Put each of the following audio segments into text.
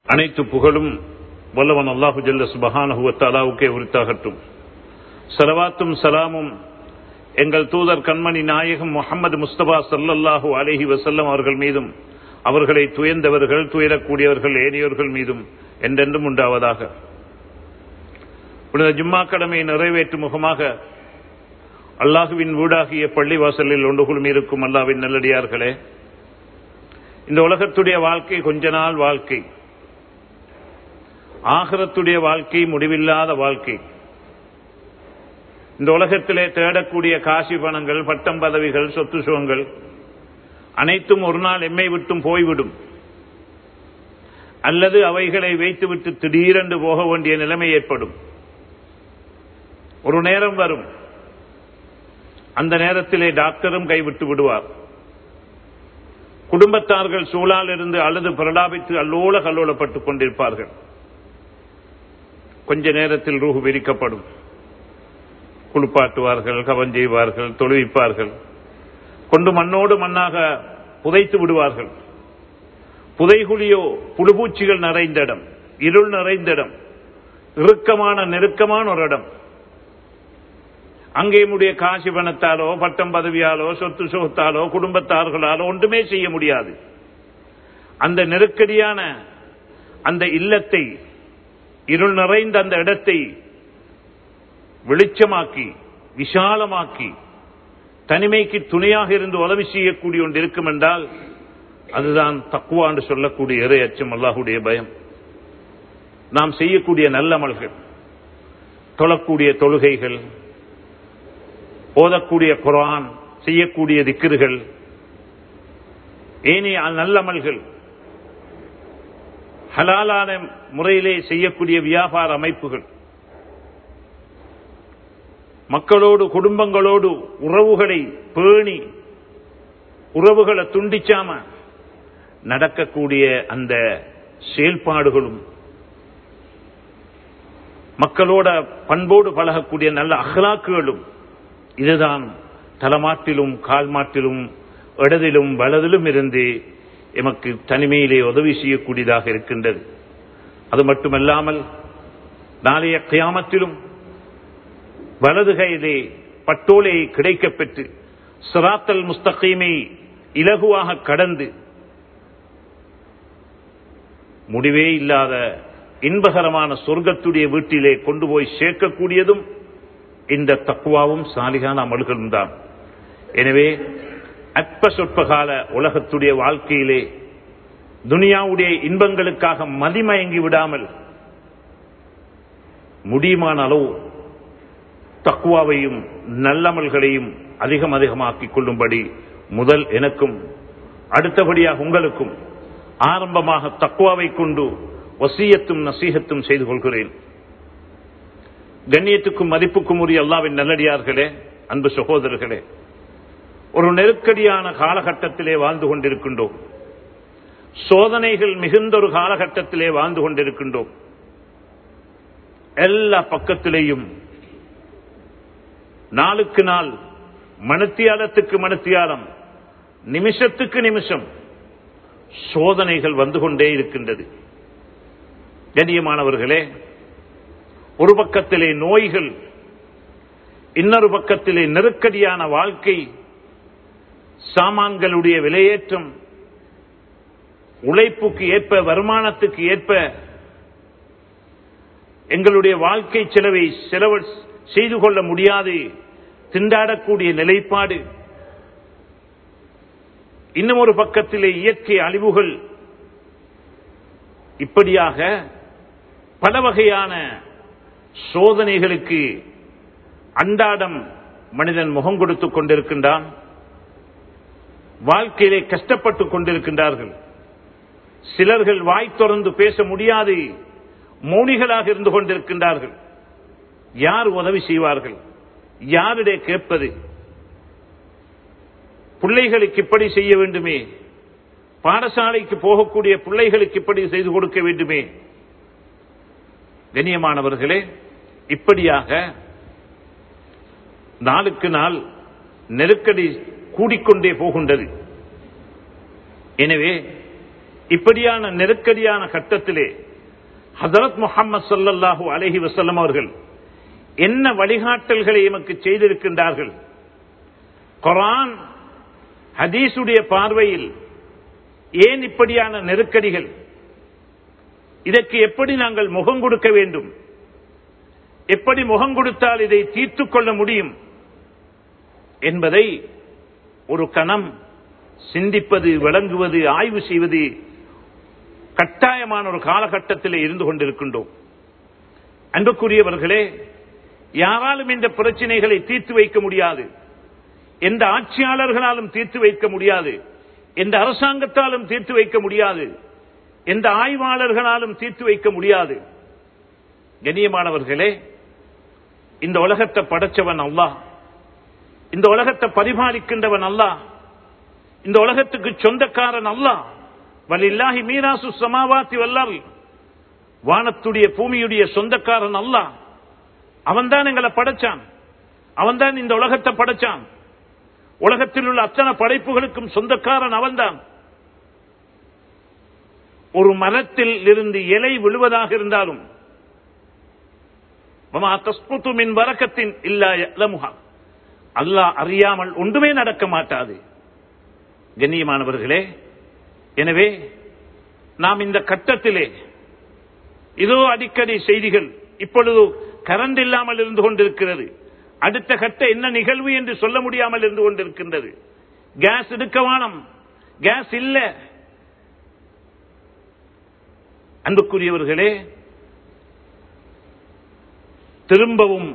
அனைத்து புகழும் வல்லவன் அல்லாஹு ஜல்ல சுபஹானஹுவத்தாலாவுக்கே உரித்தாகட்டும் சலவாத்தும் சலாமும் எங்கள் தூதர் கண்மணி நாயகம் முகமது முஸ்தபா சல்லல்லாஹு அலஹி வசல்லம் அவர்கள் மீதும் அவர்களை துயர்ந்தவர்கள் துயரக்கூடியவர்கள் ஏனையோர்கள் மீதும் என்றென்றும் உண்டாவதாக புனித ஜும்மா கடமையை நிறைவேற்றும் முகமாக அல்லாஹுவின் வீடாகிய பள்ளிவாசலில் ஒன்று குழுமியிருக்கும் அல்லாவின் நல்லடியார்களே இந்த உலகத்துடைய வாழ்க்கை கொஞ்ச நாள் வாழ்க்கை ஆகரத்துடைய வாழ்க்கை முடிவில்லாத வாழ்க்கை இந்த உலகத்திலே தேடக்கூடிய காசி பணங்கள் பட்டம் பதவிகள் சொத்து சுகங்கள் அனைத்தும் ஒரு நாள் எம்மை விட்டும் போய்விடும் அல்லது அவைகளை வைத்துவிட்டு திடீரென்று போக வேண்டிய நிலைமை ஏற்படும் ஒரு நேரம் வரும் அந்த நேரத்திலே டாக்டரும் கைவிட்டு விடுவார் குடும்பத்தார்கள் சூழால் இருந்து அழுது பிரலாபித்து அல்லோல கல்லோலப்பட்டுக் கொண்டிருப்பார்கள் கொஞ்ச நேரத்தில் ரூஹு விரிக்கப்படும் குளிப்பாட்டுவார்கள் கவன் செய்வார்கள் தொழுவிப்பார்கள் கொண்டு மண்ணோடு மண்ணாக புதைத்து விடுவார்கள் புதைகுழியோ புழுபூச்சிகள் நிறைந்த இடம் இருள் நிறைந்த இடம் இறுக்கமான நெருக்கமான ஒரு இடம் அங்கே முடிய காசி பணத்தாலோ பட்டம் பதவியாலோ சொத்து சுகத்தாலோ குடும்பத்தார்களாலோ ஒன்றுமே செய்ய முடியாது அந்த நெருக்கடியான அந்த இல்லத்தை இருள் நிறைந்த அந்த இடத்தை வெளிச்சமாக்கி விஷாலமாக்கி தனிமைக்கு துணையாக இருந்து உதவி செய்யக்கூடிய ஒன்று இருக்கும் என்றால் அதுதான் தக்குவா என்று சொல்லக்கூடிய இறை அச்சம் அல்லாஹுடைய பயம் நாம் செய்யக்கூடிய நல்லமல்கள் தொழக்கூடிய தொழுகைகள் ஓதக்கூடிய குரான் செய்யக்கூடிய திக்கிர்கள் ஏனைய நல்லமல்கள் ஹலாலான முறையிலே செய்யக்கூடிய வியாபார அமைப்புகள் மக்களோடு குடும்பங்களோடு உறவுகளை பேணி உறவுகளை துண்டிச்சாம நடக்கக்கூடிய அந்த செயல்பாடுகளும் மக்களோட பண்போடு பழகக்கூடிய நல்ல அகலாக்குகளும் இதுதான் தலமாட்டிலும் கால் மாட்டிலும் இடதிலும் வலதிலும் இருந்து எமக்கு தனிமையிலே உதவி செய்யக்கூடியதாக இருக்கின்றது அது மட்டுமல்லாமல் நாளைய கியாமத்திலும் வலது கையிலே பட்டோலையை கிடைக்கப் பெற்று சிராத்தல் முஸ்தகீமை இலகுவாக கடந்து முடிவே இல்லாத இன்பகரமான சொர்க்கத்துடைய வீட்டிலே கொண்டு போய் சேர்க்கக்கூடியதும் இந்த தக்குவாவும் சாலிகான அமல்களும் தான் எனவே அற்ப சொற்ப கால உலகத்துடைய வாழ்க்கையிலே துனியாவுடைய இன்பங்களுக்காக மதிமயங்கி விடாமல் முடியுமான அளவு தக்குவாவையும் நல்லமல்களையும் அதிகம் அதிகமாக்கிக் கொள்ளும்படி முதல் எனக்கும் அடுத்தபடியாக உங்களுக்கும் ஆரம்பமாக தக்குவாவை கொண்டு வசியத்தும் நசீகத்தும் செய்து கொள்கிறேன் கண்ணியத்துக்கும் மதிப்புக்கும் உரிய அல்லாவின் நல்லடியார்களே அன்பு சகோதரர்களே ஒரு நெருக்கடியான காலகட்டத்திலே வாழ்ந்து கொண்டிருக்கின்றோம் சோதனைகள் மிகுந்த ஒரு காலகட்டத்திலே வாழ்ந்து கொண்டிருக்கின்றோம் எல்லா பக்கத்திலேயும் நாளுக்கு நாள் மனத்தியாலத்துக்கு மனத்தியாலம் நிமிஷத்துக்கு நிமிஷம் சோதனைகள் வந்து கொண்டே இருக்கின்றது கண்ணியமானவர்களே ஒரு பக்கத்திலே நோய்கள் இன்னொரு பக்கத்திலே நெருக்கடியான வாழ்க்கை சாமான்களுடைய விலையேற்றம் உழைப்புக்கு ஏற்ப வருமானத்துக்கு ஏற்ப எங்களுடைய வாழ்க்கை செலவை செலவு செய்து கொள்ள முடியாது திண்டாடக்கூடிய நிலைப்பாடு இன்னும் ஒரு பக்கத்திலே இயற்கை அழிவுகள் இப்படியாக பல வகையான சோதனைகளுக்கு அன்றாடம் மனிதன் முகம் கொடுத்துக் கொண்டிருக்கின்றான் வாழ்க்கையிலே கஷ்டப்பட்டுக் கொண்டிருக்கின்றார்கள் சிலர்கள் வாய் தொடர்ந்து பேச முடியாது மௌனிகளாக இருந்து கொண்டிருக்கின்றார்கள் யார் உதவி செய்வார்கள் யாரிடையே கேட்பது பிள்ளைகளுக்கு இப்படி செய்ய வேண்டுமே பாடசாலைக்கு போகக்கூடிய பிள்ளைகளுக்கு இப்படி செய்து கொடுக்க வேண்டுமே கண்ணியமானவர்களே இப்படியாக நாளுக்கு நாள் நெருக்கடி கூடிக்கொண்டே போகின்றது எனவே இப்படியான நெருக்கடியான கட்டத்திலே ஹசரத் முகமது சல்லல்லாஹு அலஹி வசல்லம் அவர்கள் என்ன வழிகாட்டல்களை எமக்கு செய்திருக்கின்றார்கள் குரான் ஹதீஸுடைய பார்வையில் ஏன் இப்படியான நெருக்கடிகள் இதற்கு எப்படி நாங்கள் முகம் கொடுக்க வேண்டும் எப்படி முகம் கொடுத்தால் இதை தீர்த்துக் கொள்ள முடியும் என்பதை ஒரு கணம் சிந்திப்பது விளங்குவது ஆய்வு செய்வது கட்டாயமான ஒரு காலகட்டத்தில் இருந்து கொண்டிருக்கின்றோம் அன்புக்குரியவர்களே யாராலும் இந்த பிரச்சனைகளை தீர்த்து வைக்க முடியாது எந்த ஆட்சியாளர்களாலும் தீர்த்து வைக்க முடியாது எந்த அரசாங்கத்தாலும் தீர்த்து வைக்க முடியாது எந்த ஆய்வாளர்களாலும் தீர்த்து வைக்க முடியாது கண்ணியமானவர்களே இந்த உலகத்தை படைச்சவன் அல்லாஹ் இந்த உலகத்தை பரிபாலிக்கின்றவன் அல்லாஹ் இந்த உலகத்துக்கு சொந்தக்காரன் அல்லாஹ் வலில்லாஹி மீராசு சமாவாத்தி வல்லால் வானத்துடைய பூமியுடைய சொந்தக்காரன் அல்லாஹ் அவன்தான் எங்களை படைச்சான் அவன்தான் இந்த உலகத்தை படைச்சான் உலகத்தில் உள்ள அத்தனை படைப்புகளுக்கும் சொந்தக்காரன் அவன்தான் ஒரு மரத்தில் இருந்து இலை விழுவதாக இருந்தாலும் மின் வரக்கத்தின் இல்லா அல்லாஹ் அறியாமல் ஒன்றுமே நடக்க மாட்டாது கண்ணியமானவர்களே எனவே நாம் இந்த கட்டத்திலே இதோ அடிக்கடி செய்திகள் இப்பொழுது கரண்ட் இல்லாமல் இருந்து கொண்டிருக்கிறது அடுத்த கட்ட என்ன நிகழ்வு என்று சொல்ல முடியாமல் இருந்து கொண்டிருக்கின்றது கேஸ் எடுக்க வானம் கேஸ் இல்ல அன்புக்குரியவர்களே திரும்பவும்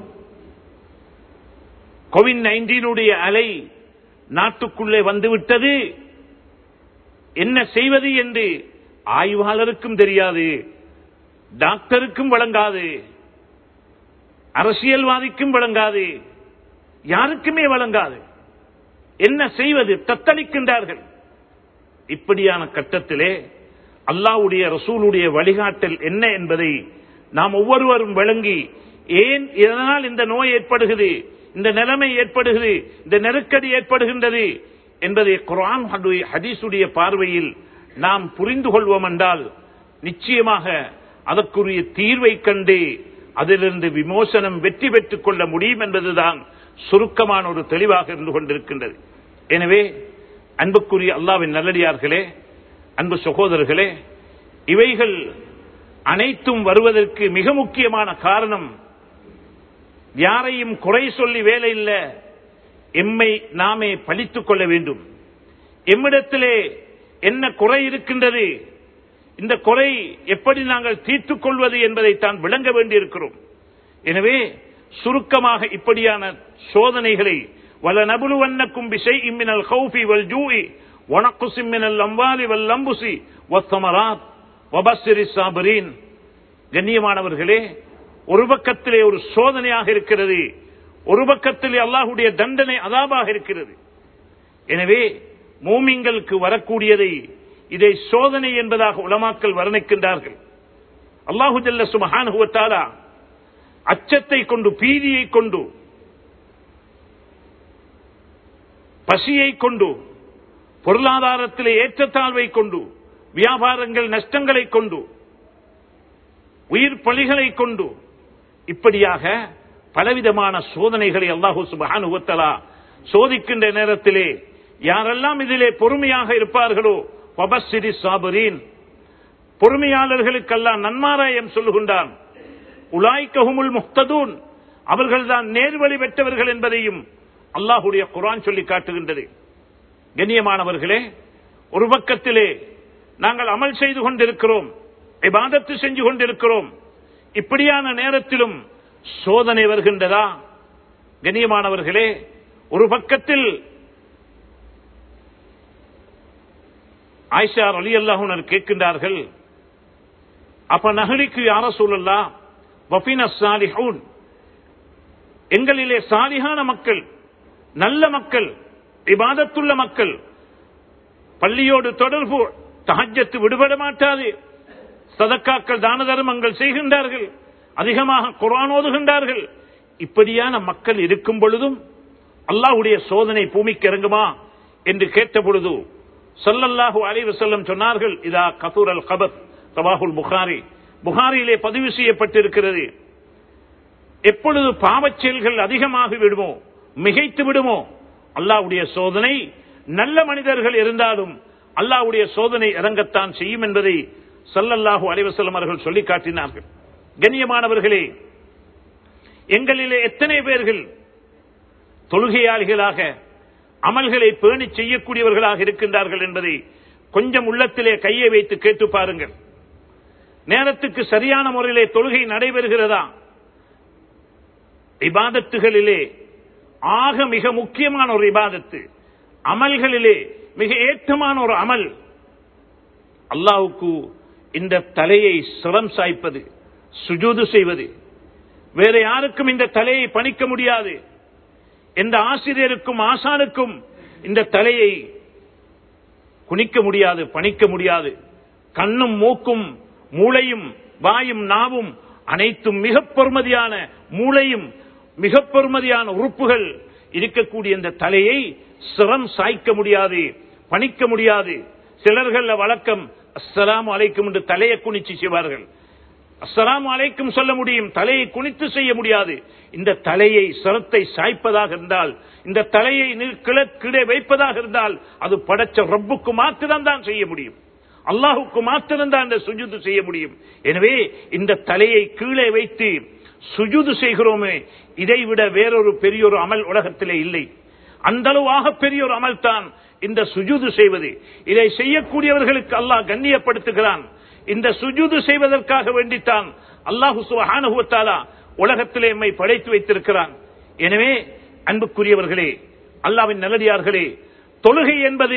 கோவிட் நைன்டீனுடைய அலை நாட்டுக்குள்ளே வந்துவிட்டது என்ன செய்வது என்று ஆய்வாளருக்கும் தெரியாது டாக்டருக்கும் வழங்காது அரசியல்வாதிக்கும் வழங்காது யாருக்குமே வழங்காது என்ன செய்வது தத்தளிக்கின்றார்கள் இப்படியான கட்டத்திலே அல்லாவுடைய ரசூலுடைய வழிகாட்டல் என்ன என்பதை நாம் ஒவ்வொருவரும் விளங்கி ஏன் இதனால் இந்த நோய் ஏற்படுகிறது இந்த நிலைமை ஏற்படுகிறது இந்த நெருக்கடி ஏற்படுகின்றது என்பதை குரான் ஹதீசுடைய பார்வையில் நாம் புரிந்து கொள்வோம் என்றால் நிச்சயமாக அதற்குரிய தீர்வை கண்டு அதிலிருந்து விமோசனம் வெற்றி பெற்றுக் கொள்ள முடியும் என்பதுதான் சுருக்கமான ஒரு தெளிவாக இருந்து கொண்டிருக்கின்றது எனவே அன்புக்குரிய அல்லாவின் நல்லடியார்களே அன்பு சகோதரர்களே இவைகள் அனைத்தும் வருவதற்கு மிக முக்கியமான காரணம் யாரையும் குறை சொல்லி வேலை இல்ல எம்மை நாமே பழித்துக் கொள்ள வேண்டும் எம்மிடத்திலே என்ன குறை இருக்கின்றது இந்த குறை எப்படி நாங்கள் தீர்த்துக் கொள்வது என்பதை தான் விளங்க வேண்டியிருக்கிறோம் எனவே சுருக்கமாக இப்படியான சோதனைகளை வல நபுலுவன்னக்கும் பிசை இம்மினல் ஹவுஃபி வல் ஜூஇ வனக்குசி மினல் அம்வாலி வல் லம்புசி வத்தமராத் வபஸ்ஸிரி சாபரீன் கண்ணியமானவர்களே ஒரு பக்கத்திலே ஒரு சோதனையாக இருக்கிறது ஒரு பக்கத்திலே அல்லாஹுடைய தண்டனை அதாபாக இருக்கிறது எனவே மூமிங்களுக்கு வரக்கூடியதை இதை சோதனை என்பதாக உலமாக்கல் வர்ணிக்கின்றார்கள் அல்லாஹு ஜல்ல சுமஹானுவத்தாலா அச்சத்தை கொண்டு பீதியை கொண்டு பசியை கொண்டு பொருளாதாரத்திலே ஏற்றத்தாழ்வை கொண்டு வியாபாரங்கள் நஷ்டங்களை கொண்டு உயிர் பலிகளை கொண்டு இப்படியாக பலவிதமான சோதனைகளை அல்லாஹூ சுபஹானுவத்தலா சோதிக்கின்ற நேரத்திலே யாரெல்லாம் இதிலே பொறுமையாக இருப்பார்களோ பபஸ்ஸிரி சாபரீன் பொறுமையாளர்களுக்கெல்லாம் நன்மாராயம் சொல்லுகின்றான் உலாய்கஹுமுல் முக்ததூன் அவர்கள்தான் நேர்வழி பெற்றவர்கள் என்பதையும் அல்லாஹுடைய குரான் சொல்லி காட்டுகின்றது கண்ணியமானவர்களே ஒரு பக்கத்திலே நாங்கள் அமல் செய்து கொண்டிருக்கிறோம் இபாதத்து செஞ்சு கொண்டிருக்கிறோம் இப்படியான நேரத்திலும் சோதனை வருகின்றதா கண்ணியமானவர்களே ஒரு பக்கத்தில் ஆயிஷா அலி அல்லாஹுனர் கேட்கின்றார்கள் அப்ப நகலிக்கு யார சூழல்லா வஃபின சாலிஹூன் எங்களிலே சாலிகான மக்கள் நல்ல மக்கள் இபாதத்துள்ள மக்கள் பள்ளியோடு தொடர்பு தஹஜத்து விடுபட மாட்டாது சதக்காக்கள் தான தர்மங்கள் செய்கின்றார்கள் அதிகமாக குரான் ஓதுகின்றார்கள் இப்படியான மக்கள் இருக்கும் பொழுதும் அல்லாஹுடைய சோதனை பூமிக்கு இறங்குமா என்று கேட்ட பொழுது ஸல்லல்லாஹு அலைஹி வஸல்லம் சொன்னார்கள் இதா கதூர் அல் கபத் தவாஹுல் புகாரி புகாரியிலே பதிவு செய்யப்பட்டிருக்கிறது எப்பொழுது பாவச் செயல்கள் அதிகமாகி விடுமோ மிகைத்து விடுமோ அல்லாஹ்வுடைய சோதனை நல்ல மனிதர்கள் இருந்தாலும் அல்லாஹ்வுடைய சோதனை இறங்கத்தான் செய்யும் என்பதை ஸல்லல்லாஹு அலைஹி வஸல்லம் அவர்கள் சொல்லி காட்டினார்கள் கண்ணியமானவர்களே எங்களிலே எத்தனை பேர்கள் தொழுகையாளிகளாக அமல்களை பேணி செய்யக்கூடியவர்களாக இருக்கின்றார்கள் என்பதை கொஞ்சம் உள்ளத்திலே கையை வைத்து கேட்டு பாருங்கள் நேரத்துக்கு சரியான முறையிலே தொழுகை நடைபெறுகிறதா இபாதத்துகளிலே ஆக மிக முக்கியமான ஒரு இபாதத்து அமல்களிலே மிக ஏற்றமான ஒரு அமல் அல்லாவுக்கு இந்த தலையை சிரம் சாய்ப்பது சுஜூது செய்வது வேற யாருக்கும் இந்த தலையை பணிக்க முடியாது எந்த ஆசிரியருக்கும் ஆசானுக்கும் இந்த தலையை குனிக்க முடியாது பணிக்க முடியாது கண்ணும் மூக்கும் மூளையும் வாயும் நாவும் அனைத்தும் மிக பெருமதியான மூளையும் மிக பெருமதியான உறுப்புகள் இருக்கக்கூடிய இந்த தலையை சிரம் சாய்க்க முடியாது பணிக்க முடியாது சிலர்கள் வழக்கம் அஸ்ஸலாமு அலைக்கும் என்று தலையை குனிச்சு செய்வார்கள் அஸ்ஸலாமு அலைக்கும் சொல்ல முடியும் தலையை குனித்து செய்ய முடியாது இந்த தலையை சிரத்தை சாய்ப்பதாக இருந்தால் இந்த தலையை கிழக்கிடே வைப்பதாக இருந்தால் அது படைச்ச ரப்புக்கு மாத்திரம் தான் செய்ய முடியும் அல்லாஹுக்கு மாத்திரம் தான் இந்த சுஜுது செய்ய முடியும் எனவே இந்த தலையை கீழே வைத்து சுஜுது செய்கிறோமே இதை விட வேறொரு பெரிய ஒரு அமல் உலகத்திலே இல்லை அந்த அளவாக பெரிய ஒரு அமல் தான் இந்த சுஜுது செய்வது இதை செய்யக்கூடியவர்களுக்கு அல்லாஹ் கண்ணியப்படுத்துகிறான் இந்த சுஜுது செய்வதற்காக வேண்டித்தான் அல்லாஹு சுஹானுவத்தாலா உலகத்திலே எம்மை படைத்து வைத்திருக்கிறான் எனவே அன்புக்குரியவர்களே அல்லாவின் நல்லடியார்களே தொழுகை என்பது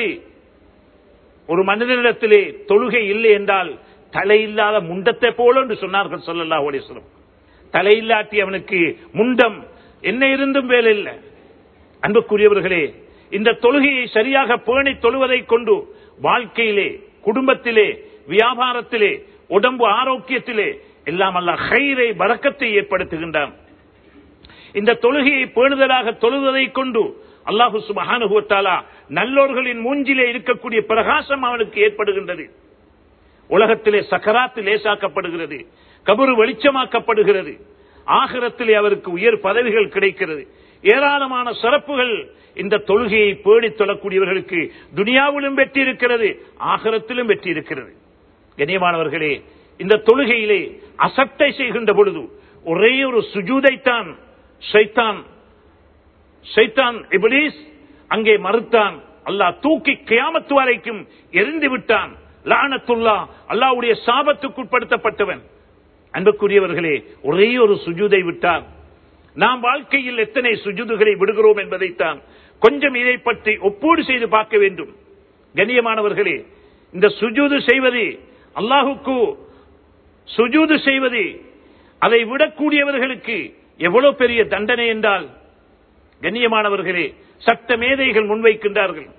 ஒரு மனிதனிடத்திலே தொழுகை இல்லை என்றால் தலையில்லாத முண்டத்தை போல என்று சொன்னார்கள் சொல்லல்லா ஓடேஸ்வரம் தலையில்லாட்டி அவனுக்கு முண்டம் என்ன இருந்தும் வேலை இல்லை அன்புக்குரியவர்களே இந்த தொழுகையை சரியாக பேணி தொழுவதை கொண்டு வாழ்க்கையிலே குடும்பத்திலே வியாபாரத்திலே உடம்பு ஆரோக்கியத்திலே எல்லாம் அல்ல ஹைரை வரக்கத்தை ஏற்படுத்துகின்றான் இந்த தொழுகையை பேணுதலாக தொழுவதை கொண்டு அல்லாஹு சுபஹானுகுவத்தாலா நல்லோர்களின் மூஞ்சிலே இருக்கக்கூடிய பிரகாசம் அவனுக்கு ஏற்படுகின்றது உலகத்திலே சக்கராத்து லேசாக்கப்படுகிறது கபரு வெளிச்சமாக்கப்படுகிறது ஆகிரத்திலே அவருக்கு உயர் பதவிகள் கிடைக்கிறது ஏராளமான சிறப்புகள் இந்த தொழுகையை பேடி தொழக்கூடியவர்களுக்கு துனியாவிலும் வெற்றி இருக்கிறது ஆகரத்திலும் வெற்றி இருக்கிறது கண்ணியமானவர்களே இந்த தொழுகையிலே அசட்டை செய்கின்ற பொழுது ஒரே ஒரு சுஜூதைத்தான் ஷைத்தான் ஷைத்தான் இபிலிஸ் அங்கே மறுத்தான் அல்லாஹ் தூக்கி கியாமத்து வரைக்கும் எரிந்து விட்டான் லானத்துல்லா அல்லாவுடைய சாபத்துக்குட்படுத்தப்பட்டவன் அன்புக்குரியவர்களே ஒரே ஒரு சுஜூதை விட்டான் நாம் வாழ்க்கையில் எத்தனை சுஜுதுகளை விடுகிறோம் என்பதைத்தான் கொஞ்சம் இதை பற்றி ஒப்பீடு செய்து பார்க்க வேண்டும் கண்ணியமானவர்களே இந்த சுஜூது செய்வது அல்லாஹுக்கு சுஜூது செய்வது அதை விடக்கூடியவர்களுக்கு எவ்வளவு பெரிய தண்டனை என்றால் கண்ணியமானவர்களே சட்ட மேதைகள் முன்வைக்கின்றார்கள்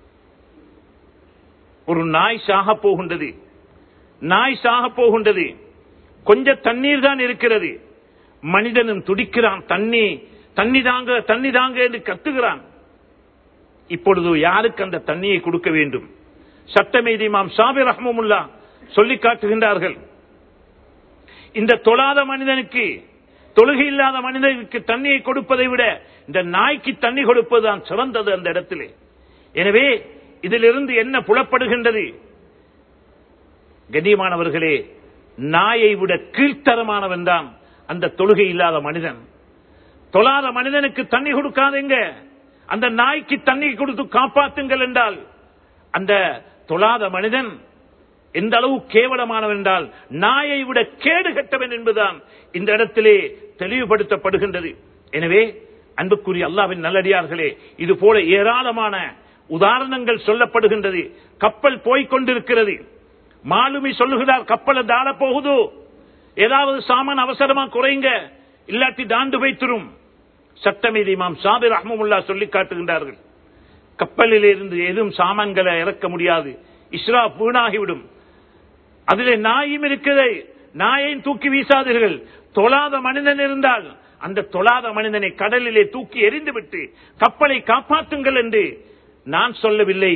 ஒரு நாய் சாக போகின்றது நாய் சாக போகின்றது கொஞ்ச தண்ணீர் தான் இருக்கிறது மனிதனும் துடிக்கிறான் தண்ணி தண்ணி தாங்க தண்ணி தாங்க என்று கத்துகிறான் இப்பொழுது யாருக்கு அந்த தண்ணியை கொடுக்க வேண்டும் சட்டமேதி மாம் சாபி ரஹமுல்லா சொல்லி காட்டுகின்றார்கள் இந்த தொழாத மனிதனுக்கு தொழுகை இல்லாத மனிதனுக்கு தண்ணியை கொடுப்பதை விட இந்த நாய்க்கு தண்ணி கொடுப்பதுதான் சிறந்தது அந்த இடத்திலே எனவே இதிலிருந்து என்ன புலப்படுகின்றது கண்ணியமானவர்களே நாயை விட கீழ்த்தரமானவன் தான் அந்த தொழுகை இல்லாத மனிதன் தொழாத மனிதனுக்கு தண்ணி கொடுக்காதீங்க அந்த நாய்க்கு தண்ணி கொடுத்து காப்பாத்துங்கள் என்றால் அந்த தொழாத மனிதன் எந்த அளவு கேவலமானவன் என்றால் நாயை விட கேடு கட்டவன் என்பதுதான் இந்த இடத்திலே தெளிவுபடுத்தப்படுகின்றது எனவே அன்புக்குரிய அல்லாவின் நல்லடியார்களே இது போல ஏராளமான உதாரணங்கள் சொல்லப்படுகின்றது கப்பல் போய்கொண்டிருக்கிறது மாலுமி சொல்லுகிறார் கப்பலை தாழ போகுது ஏதாவது சாமான் அவசரமா குறைங்க இல்லாட்டி தாண்டு வைத்திரும் சட்டமீதி மாம் சாபிர் அஹமுல்லா சொல்லி காட்டுகின்றார்கள் கப்பலில் இருந்து எதுவும் சாமான்களை இறக்க முடியாது இஸ்ரா வீணாகிவிடும் அதிலே நாயும் இருக்கிறது நாயையும் தூக்கி வீசாதீர்கள் தொழாத மனிதன் இருந்தால் அந்த தொழாத மனிதனை கடலிலே தூக்கி எறிந்து விட்டு கப்பலை காப்பாற்றுங்கள் என்று நான் சொல்லவில்லை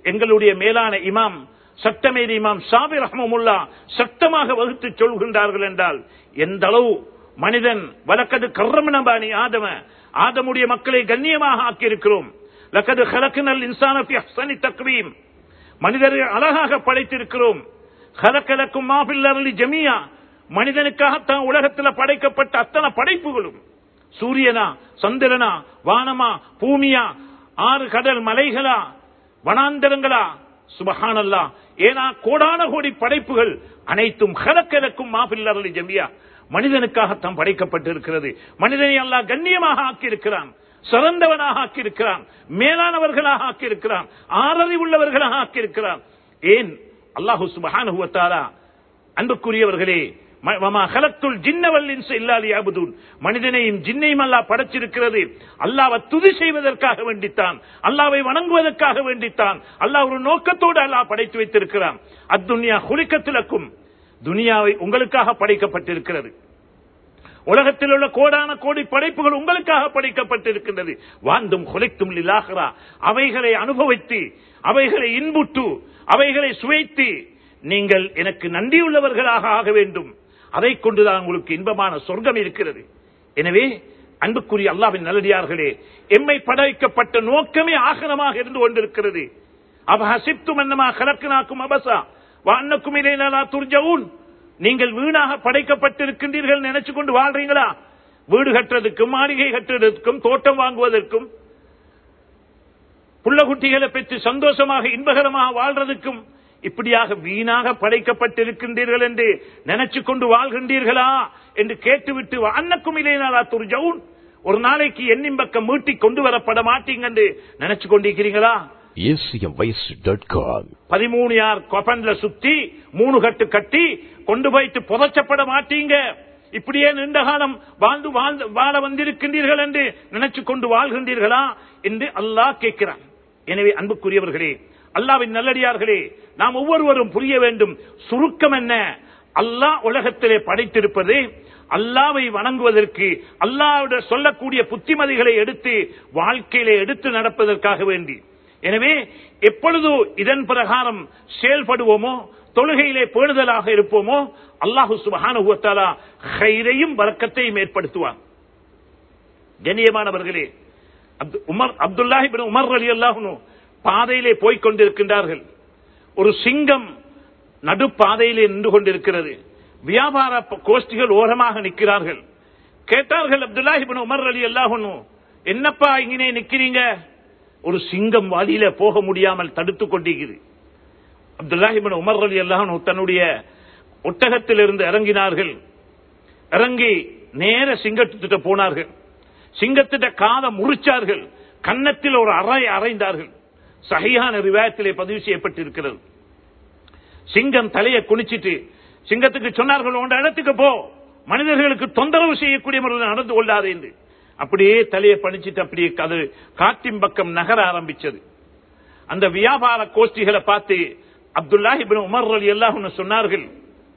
எங்களுடைய மேலான இமாம் சட்டமேதி இமாம் ஷாபி ரஹ்மமுல்லா சட்டமாக வகுத்து சொல்கின்றார்கள் என்றால் எந்த அளவு மனிதன் வழக்கது கர்ரமனபாணி ஆதம ஆதமுடைய மக்களை கண்ணியமாக ஆக்கியிருக்கிறோம் லக்கது ஹலக்குனல் இன்சானி அஹ்சனி தக்வீம் மனிதரை அழகாக படைத்திருக்கிறோம் ஹலக்கலக்கும் மாபில்லி ஜமியா மனிதனுக்காகத்தான் உலகத்தில் படைக்கப்பட்ட அத்தனை படைப்புகளும் சூரியனா சந்திரனா வானமா பூமியா ஆறு கடல் மலைகளா வனாந்தரங்களா சுபஹானல்லா ஏனா கோடான கோடி படைப்புகள் அனைத்தும் ஹலக்கலக்கும் மாபில்லி ஜமியா மனிதனுக்காகத்தான் படைக்கப்பட்டிருக்கிறது மனிதனை அல்லாஹ் கண்ணியமாக ஆக்கியிருக்கிறான் சிறந்தவனாக ஆக்கியிருக்கிறான் மேலானவர்களாக ஆக்கியிருக்கிறான் ஆறறிவுள்ளவர்களாக ஆக்கியிருக்கிறான் ஏன் அல்லாஹு சுபஹானுவத்தாரா அன்புக்குரியவர்களே மனிதனையும் ஜின்னையும் அல்லாஹ் படைச்சிருக்கிறது அல்லாவை துதி செய்வதற்காக வேண்டித்தான் அல்லாவை வணங்குவதற்காக வேண்டித்தான் அல்லாஹ் ஒரு நோக்கத்தோடு அல்லாஹ் படைத்து வைத்திருக்கிறான் அத்துன்யா குளிக்கத்திலக்கும் துனியாவை உங்களுக்காக படைக்கப்பட்டிருக்கிறது உலகத்தில் உள்ள கோடான கோடி படைப்புகள் உங்களுக்காக படைக்கப்பட்டிருக்கின்றது வாழ்ந்தும் குலைத்தும் லிலாகரா அவைகளை அனுபவித்து அவைகளை இன்புட்டு அவைகளை சுவைத்து நீங்கள் எனக்கு நன்றியுள்ளவர்களாக ஆக வேண்டும் அதை கொண்டுதான் உங்களுக்கு இன்பமான சொர்க்கம் இருக்கிறது எனவே அன்புக்குரிய அல்லாவின் நல்லடியார்களே எம்மை படைக்கப்பட்ட நோக்கமே ஆகனமாக இருந்து கொண்டிருக்கிறது அவ ஹசிப்தும் என்னமா கலக்கினாக்கும் அபசா வான்னக்கும் இலையிலா துர்ஜவுன் நீங்கள் வீணாக படைக்கப்பட்டிருக்கின்றீர்கள் நினைச்சு கொண்டு வாழ்றீங்களா வீடு கட்டுறதுக்கும் மாளிகை கட்டுறதுக்கும் தோட்டம் வாங்குவதற்கும் புள்ளகுட்டிகளை பெற்று சந்தோஷமாக இன்பகரமாக வாழ்றதுக்கும் இப்படியாக வீணாக படைக்கப்பட்டிருக்கின்றீர்கள் என்று நினைச்சு கொண்டு வாழ்கின்றீர்களா என்று கேட்டுவிட்டு அன்னக்கும் இல்லைனா துர்ஜவுன் ஒரு நாளைக்கு எண்ணின் பக்கம் மீட்டி கொண்டு வரப்பட மாட்டீங்க என்று நினைச்சு கொண்டிருக்கிறீங்களா acmvoice.com பதிமூணு யார் கொபன்ல சுத்தி மூணு கட்டு கட்டி கொண்டு போயிட்டு புதைச்சப்பட மாட்டீங்க இப்படியே நீண்ட காலம் வாழ்ந்து வாழ்ந்து வாழ வந்திருக்கின்றீர்கள் என்று நினைச்சு கொண்டு வாழ்கின்றீர்களா என்று அல்லாஹ் கேட்கிறான் எனவே அன்புக்குரியவர்களே அல்லாவின் நல்லடியார்களே நாம் ஒவ்வொருவரும் புரிய வேண்டும் சுருக்கம் என்ன அல்லாஹ் உலகத்திலே படைத்திருப்பது அல்லாவை வணங்குவதற்கு அல்லாவுடைய சொல்லக்கூடிய புத்திமதிகளை எடுத்து வாழ்க்கையிலே எடுத்து நடப்பதற்காக வேண்டி எனவே எப்பொழுது இதன் பிரகாரம் செயல்படுவோமோ தொழுகையிலே பேணுதலாக இருப்போமோ அல்லாஹு சுபஹானுவத்தாலா ஹைரையும் வரக்கத்தையும் ஏற்படுத்துவான் கண்ணியமானவர்களே அப்து- உமர் அப்துல்லாஹி பின் உமர் அலி அல்லாஹனு பாதையிலே போய்க் கொண்டிருக்கின்றார்கள் ஒரு சிங்கம் நடு பாதையிலே நின்று கொண்டிருக்கிறது வியாபார ப- கோஷ்டிகள் ஓரமாக நிற்கிறார்கள் கேட்டார்கள் அப்துல்லாஹி பின் உமர் அலி அல்லாஹனு என்னப்பா இங்கே நிக்கிறீங்க ஒரு சிங்கம் வாலியில போக முடியாமல் தடுத்துக் கொண்டிருக்கிறது அப்துல்லாஹிபின் உமர் அலி அல்லாஹ் தன்னுடைய ஒட்டகத்தில் இருந்து இறங்கினார்கள் இறங்கி நேர சிங்கத்திட்ட போனார்கள் சிங்கத்திட்ட காதை முறிச்சார்கள் கன்னத்தில் ஒரு அறை அறைந்தார்கள் சகையான ரிவாயத்திலே பதிவு செய்யப்பட்டிருக்கிறது சிங்கம் தலையை குனிச்சிட்டு சிங்கத்துக்கு சொன்னார்கள் உண்ட இடத்துக்கு போ மனிதர்களுக்கு தொந்தரவு செய்யக்கூடிய முறையில் நடந்து கொள்ளாது என்று அப்படியே தலையை பணிச்சிட்டு அப்படியே அது காட்டின் பக்கம் நகர ஆரம்பிச்சது அந்த வியாபார கோஷ்டிகளை பார்த்து அப்துல்லாஹிபின் உமர் அலி அல்லாஹ் சொன்னார்கள்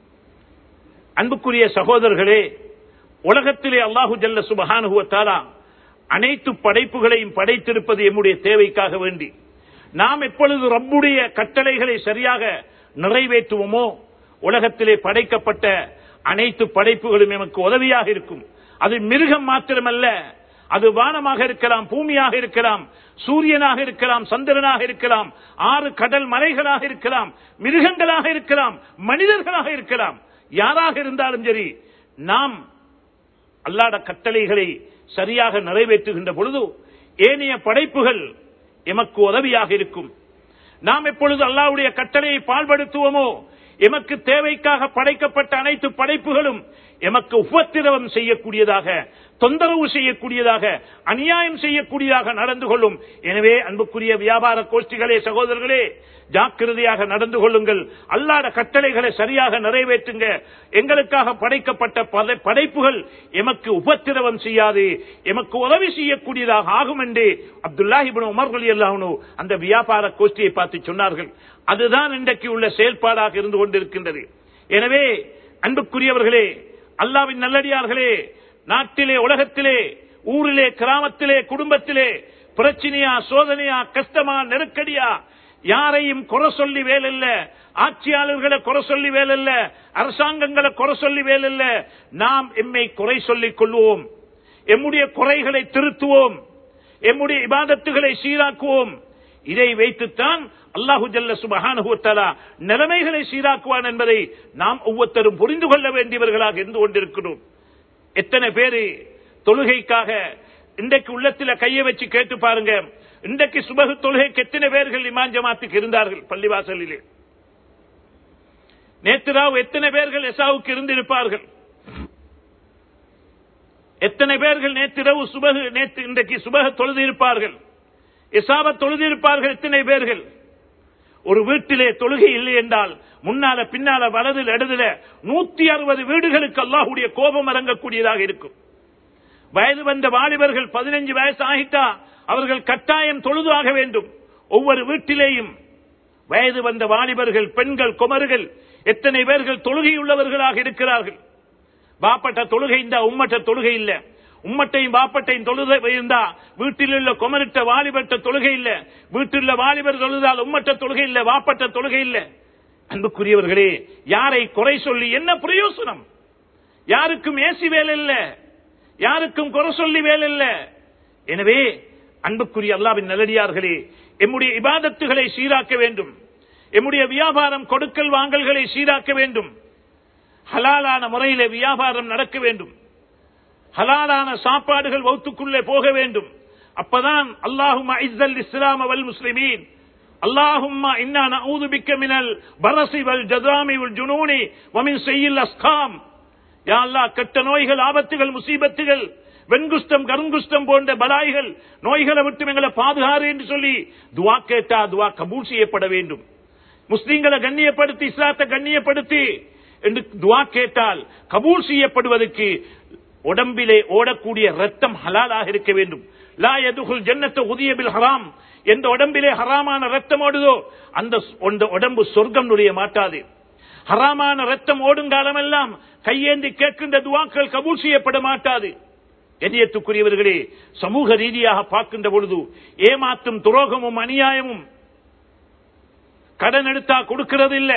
அன்புக்குரிய சகோதரர்களே உலகத்திலே அல்லாஹு ஜல்ல சுபஹானுவ தாலா அனைத்து படைப்புகளையும் படைத்திருப்பது எம்முடைய தேவைக்காக வேண்டி நாம் எப்பொழுது ரப்புடைய கட்டளைகளை சரியாக நிறைவேற்றுவோமோ உலகத்திலே படைக்கப்பட்ட அனைத்து படைப்புகளும் எமக்கு உதவியாக இருக்கும் அது மிருகம் மாத்திரமல்ல அது வானமாக இருக்கலாம் பூமியாக இருக்கலாம் சூரியனாக இருக்கலாம் சந்திரனாக இருக்கலாம் ஆறு கடல் மலைகளாக இருக்கலாம் மிருகங்களாக இருக்கலாம் மனிதர்களாக இருக்கலாம் யாராக இருந்தாலும் சரி நாம் அல்லாட கட்டளைகளை சரியாக நிறைவேற்றுகின்ற பொழுது ஏனைய படைப்புகள் எமக்கு உதவியாக இருக்கும் நாம் எப்பொழுது அல்லாவுடைய கட்டளையை பால்படுத்துவோமோ எமக்கு தேவைக்காக படைக்கப்பட்ட அனைத்து படைப்புகளும் எமக்கு உபத்திரவம் செய்யக்கூடியதாக தொந்தரவு செய்யக்கூடியதாக அநியாயம் செய்யக்கூடியதாக நடந்து கொள்ளும் எனவே அன்புக்குரிய வியாபார கோஷ்டிகளே சகோதரர்களே ஜாக்கிரதையாக நடந்து கொள்ளுங்கள் அல்லாத கட்டளைகளை சரியாக நிறைவேற்றுங்க எங்களுக்காக படைக்கப்பட்ட பத- படைப்புகள் எமக்கு உபத்திரவம் செய்யாது எமக்கு உதவி செய்யக்கூடியதாக ஆகும் என்று அப்துல்லாஹிபின் உமர் அலி அல்லாஹ்னு அந்த வியாபார கோஷ்டியை பார்த்து சொன்னார்கள் அதுதான் இன்றைக்கு உள்ள செயல்பாடாக இருந்து கொண்டிருக்கின்றது எனவே அன்புக்குரியவர்களே அல்லாவின் நல்லடியார்களே நாட்டிலே உலகத்திலே ஊரிலே கிராமத்திலே குடும்பத்திலே பிரச்சனையா சோதனையா கஷ்டமா நெருக்கடியா யாரையும் குறை சொல்லி வேலில்ல ஆட்சியாளர்களை குறை சொல்லி வேலில்ல அரசாங்கங்களை குறை சொல்லி வேலில்ல நாம் எம்மை குறை சொல்லிக் கொள்வோம் எம்முடைய குறைகளை திருத்துவோம் எம்முடைய இபாதத்துகளை சீராக்குவோம் இதை வைத்துத்தான் அல்லாஹு ஜல்ல சுபஹானுவத்தாலா நிலைமைகளை சீராக்குவான் என்பதை நாம் ஒவ்வொருத்தரும் புரிந்து கொள்ள வேண்டியவர்களாக இருந்து கொண்டிருக்கிறோம் எத்தனை பேரு தொழுகைக்காக இன்றைக்கு உள்ளத்துல கையை வச்சு கேட்டு பாருங்க இன்றைக்கு சுபகு தொழுகைக்கு எத்தனை பேர்கள் இமான் ஜமாத்துக்கு இருந்தார்கள் பள்ளிவாசலிலே நேற்று ராவ் எத்தனை பேர்கள் எசாவுக்கு இருந்திருப்பார்கள் எத்தனை பேர்கள் நேற்றிரவு சுபகு நேற்று இன்றைக்கு சுபக தொழுது இருப்பார்கள் இசாப தொழுது இருப்பார்கள் எத்தனை பேர்கள் ஒரு வீட்டிலே தொழுகை இல்லை என்றால் முன்னால பின்னால வலதில் இடதுல நூத்தி அறுபது வீடுகளுக்கு அல்லாஹுடைய கோபம் இறங்கக்கூடியதாக இருக்கும் வயது வந்த வாலிபர்கள் பதினஞ்சு வயசு ஆகிட்டா அவர்கள் கட்டாயம் தொழுதாக வேண்டும் ஒவ்வொரு வீட்டிலேயும் வயது வந்த வாலிபர்கள் பெண்கள் குமர்கள் எத்தனை பேர்கள் தொழுகை உள்ளவர்களாக இருக்கிறார்கள் பாப்பட்ட தொழுகை இந்த உம்மட்ட தொழுகை இல்ல உம்மட்டையும் பாப்பட்டையும் தொழுகை இருந்தா வீட்டில் உள்ள குமரிட்ட வாலிபட்ட தொழுகை இல்ல வீட்டில் உள்ள வாலிபர் தொழுதால் உம்மட்ட தொழுகை இல்ல வாப்பட்ட தொழுகை இல்ல அன்புக்குரியவர்களே யாரை குறை சொல்லி என்ன பிரயோசனம் யாருக்கும் ஏசி வேலை இல்ல யாருக்கும் குறை சொல்லி வேலை இல்ல எனவே அன்புக்குரிய அல்லாவின் நல்லடியார்களே எம்முடைய இபாதத்துகளை சீராக்க வேண்டும் எம்முடைய வியாபாரம் கொடுக்கல் வாங்கல்களை சீராக்க வேண்டும் ஹலாலான முறையிலே வியாபாரம் நடக்க வேண்டும் ஹலாலான சாப்பாடுகள் வௌத்துக்குள்ளே போக வேண்டும் அப்பதான் அல்லாஹும் இஸ்ஸல் இஸ்லாம் வல் முஸ்லிமீன் اللهم إنا نعوذ بك من البرص والجذام والجنون ومن سيء الأسقام யா அல்லாஹ் கெட்ட நோய்கள் ஆபத்துகள் முசீபத்துகள் வெண்குஷ்டம் கருங்குஷ்டம் போன்ற பலாய்கள் நோய்களை விட்டு எங்களை பாதுகாறு என்று சொல்லி துவா கேட்டா துவா கபூல் செய்யப்பட வேண்டும் முஸ்லீம்களை கண்ணியப்படுத்தி இஸ்லாத்தை கண்ணியப்படுத்தி என்று துவா கேட்டால் கபூல் செய்யப்படுவதற்கு உடம்பிலே ஓடக்கூடிய ரத்தம் ஹலாலாக இருக்க வேண்டும் லா எதுகுல் ஜன்னத்தை உதியபில் ஹராம் எந்த உடம்பிலே ஹராமான ரத்தம் ஓடுதோ அந்த அந்த உடம்பு சொர்க்கம் நுழைய மாட்டாது ஹராமான ரத்தம் ஓடும் காலமெல்லாம் கையேந்தி கேட்கின்ற துவாக்கள் கபூல் செய்யப்பட மாட்டாது எதியத்துக்குரியவர்களே சமூக ரீதியாக பார்க்கின்ற பொழுது ஏமாத்தும் துரோகமும் அநியாயமும் கடன் எடுத்தா கொடுக்கிறது இல்ல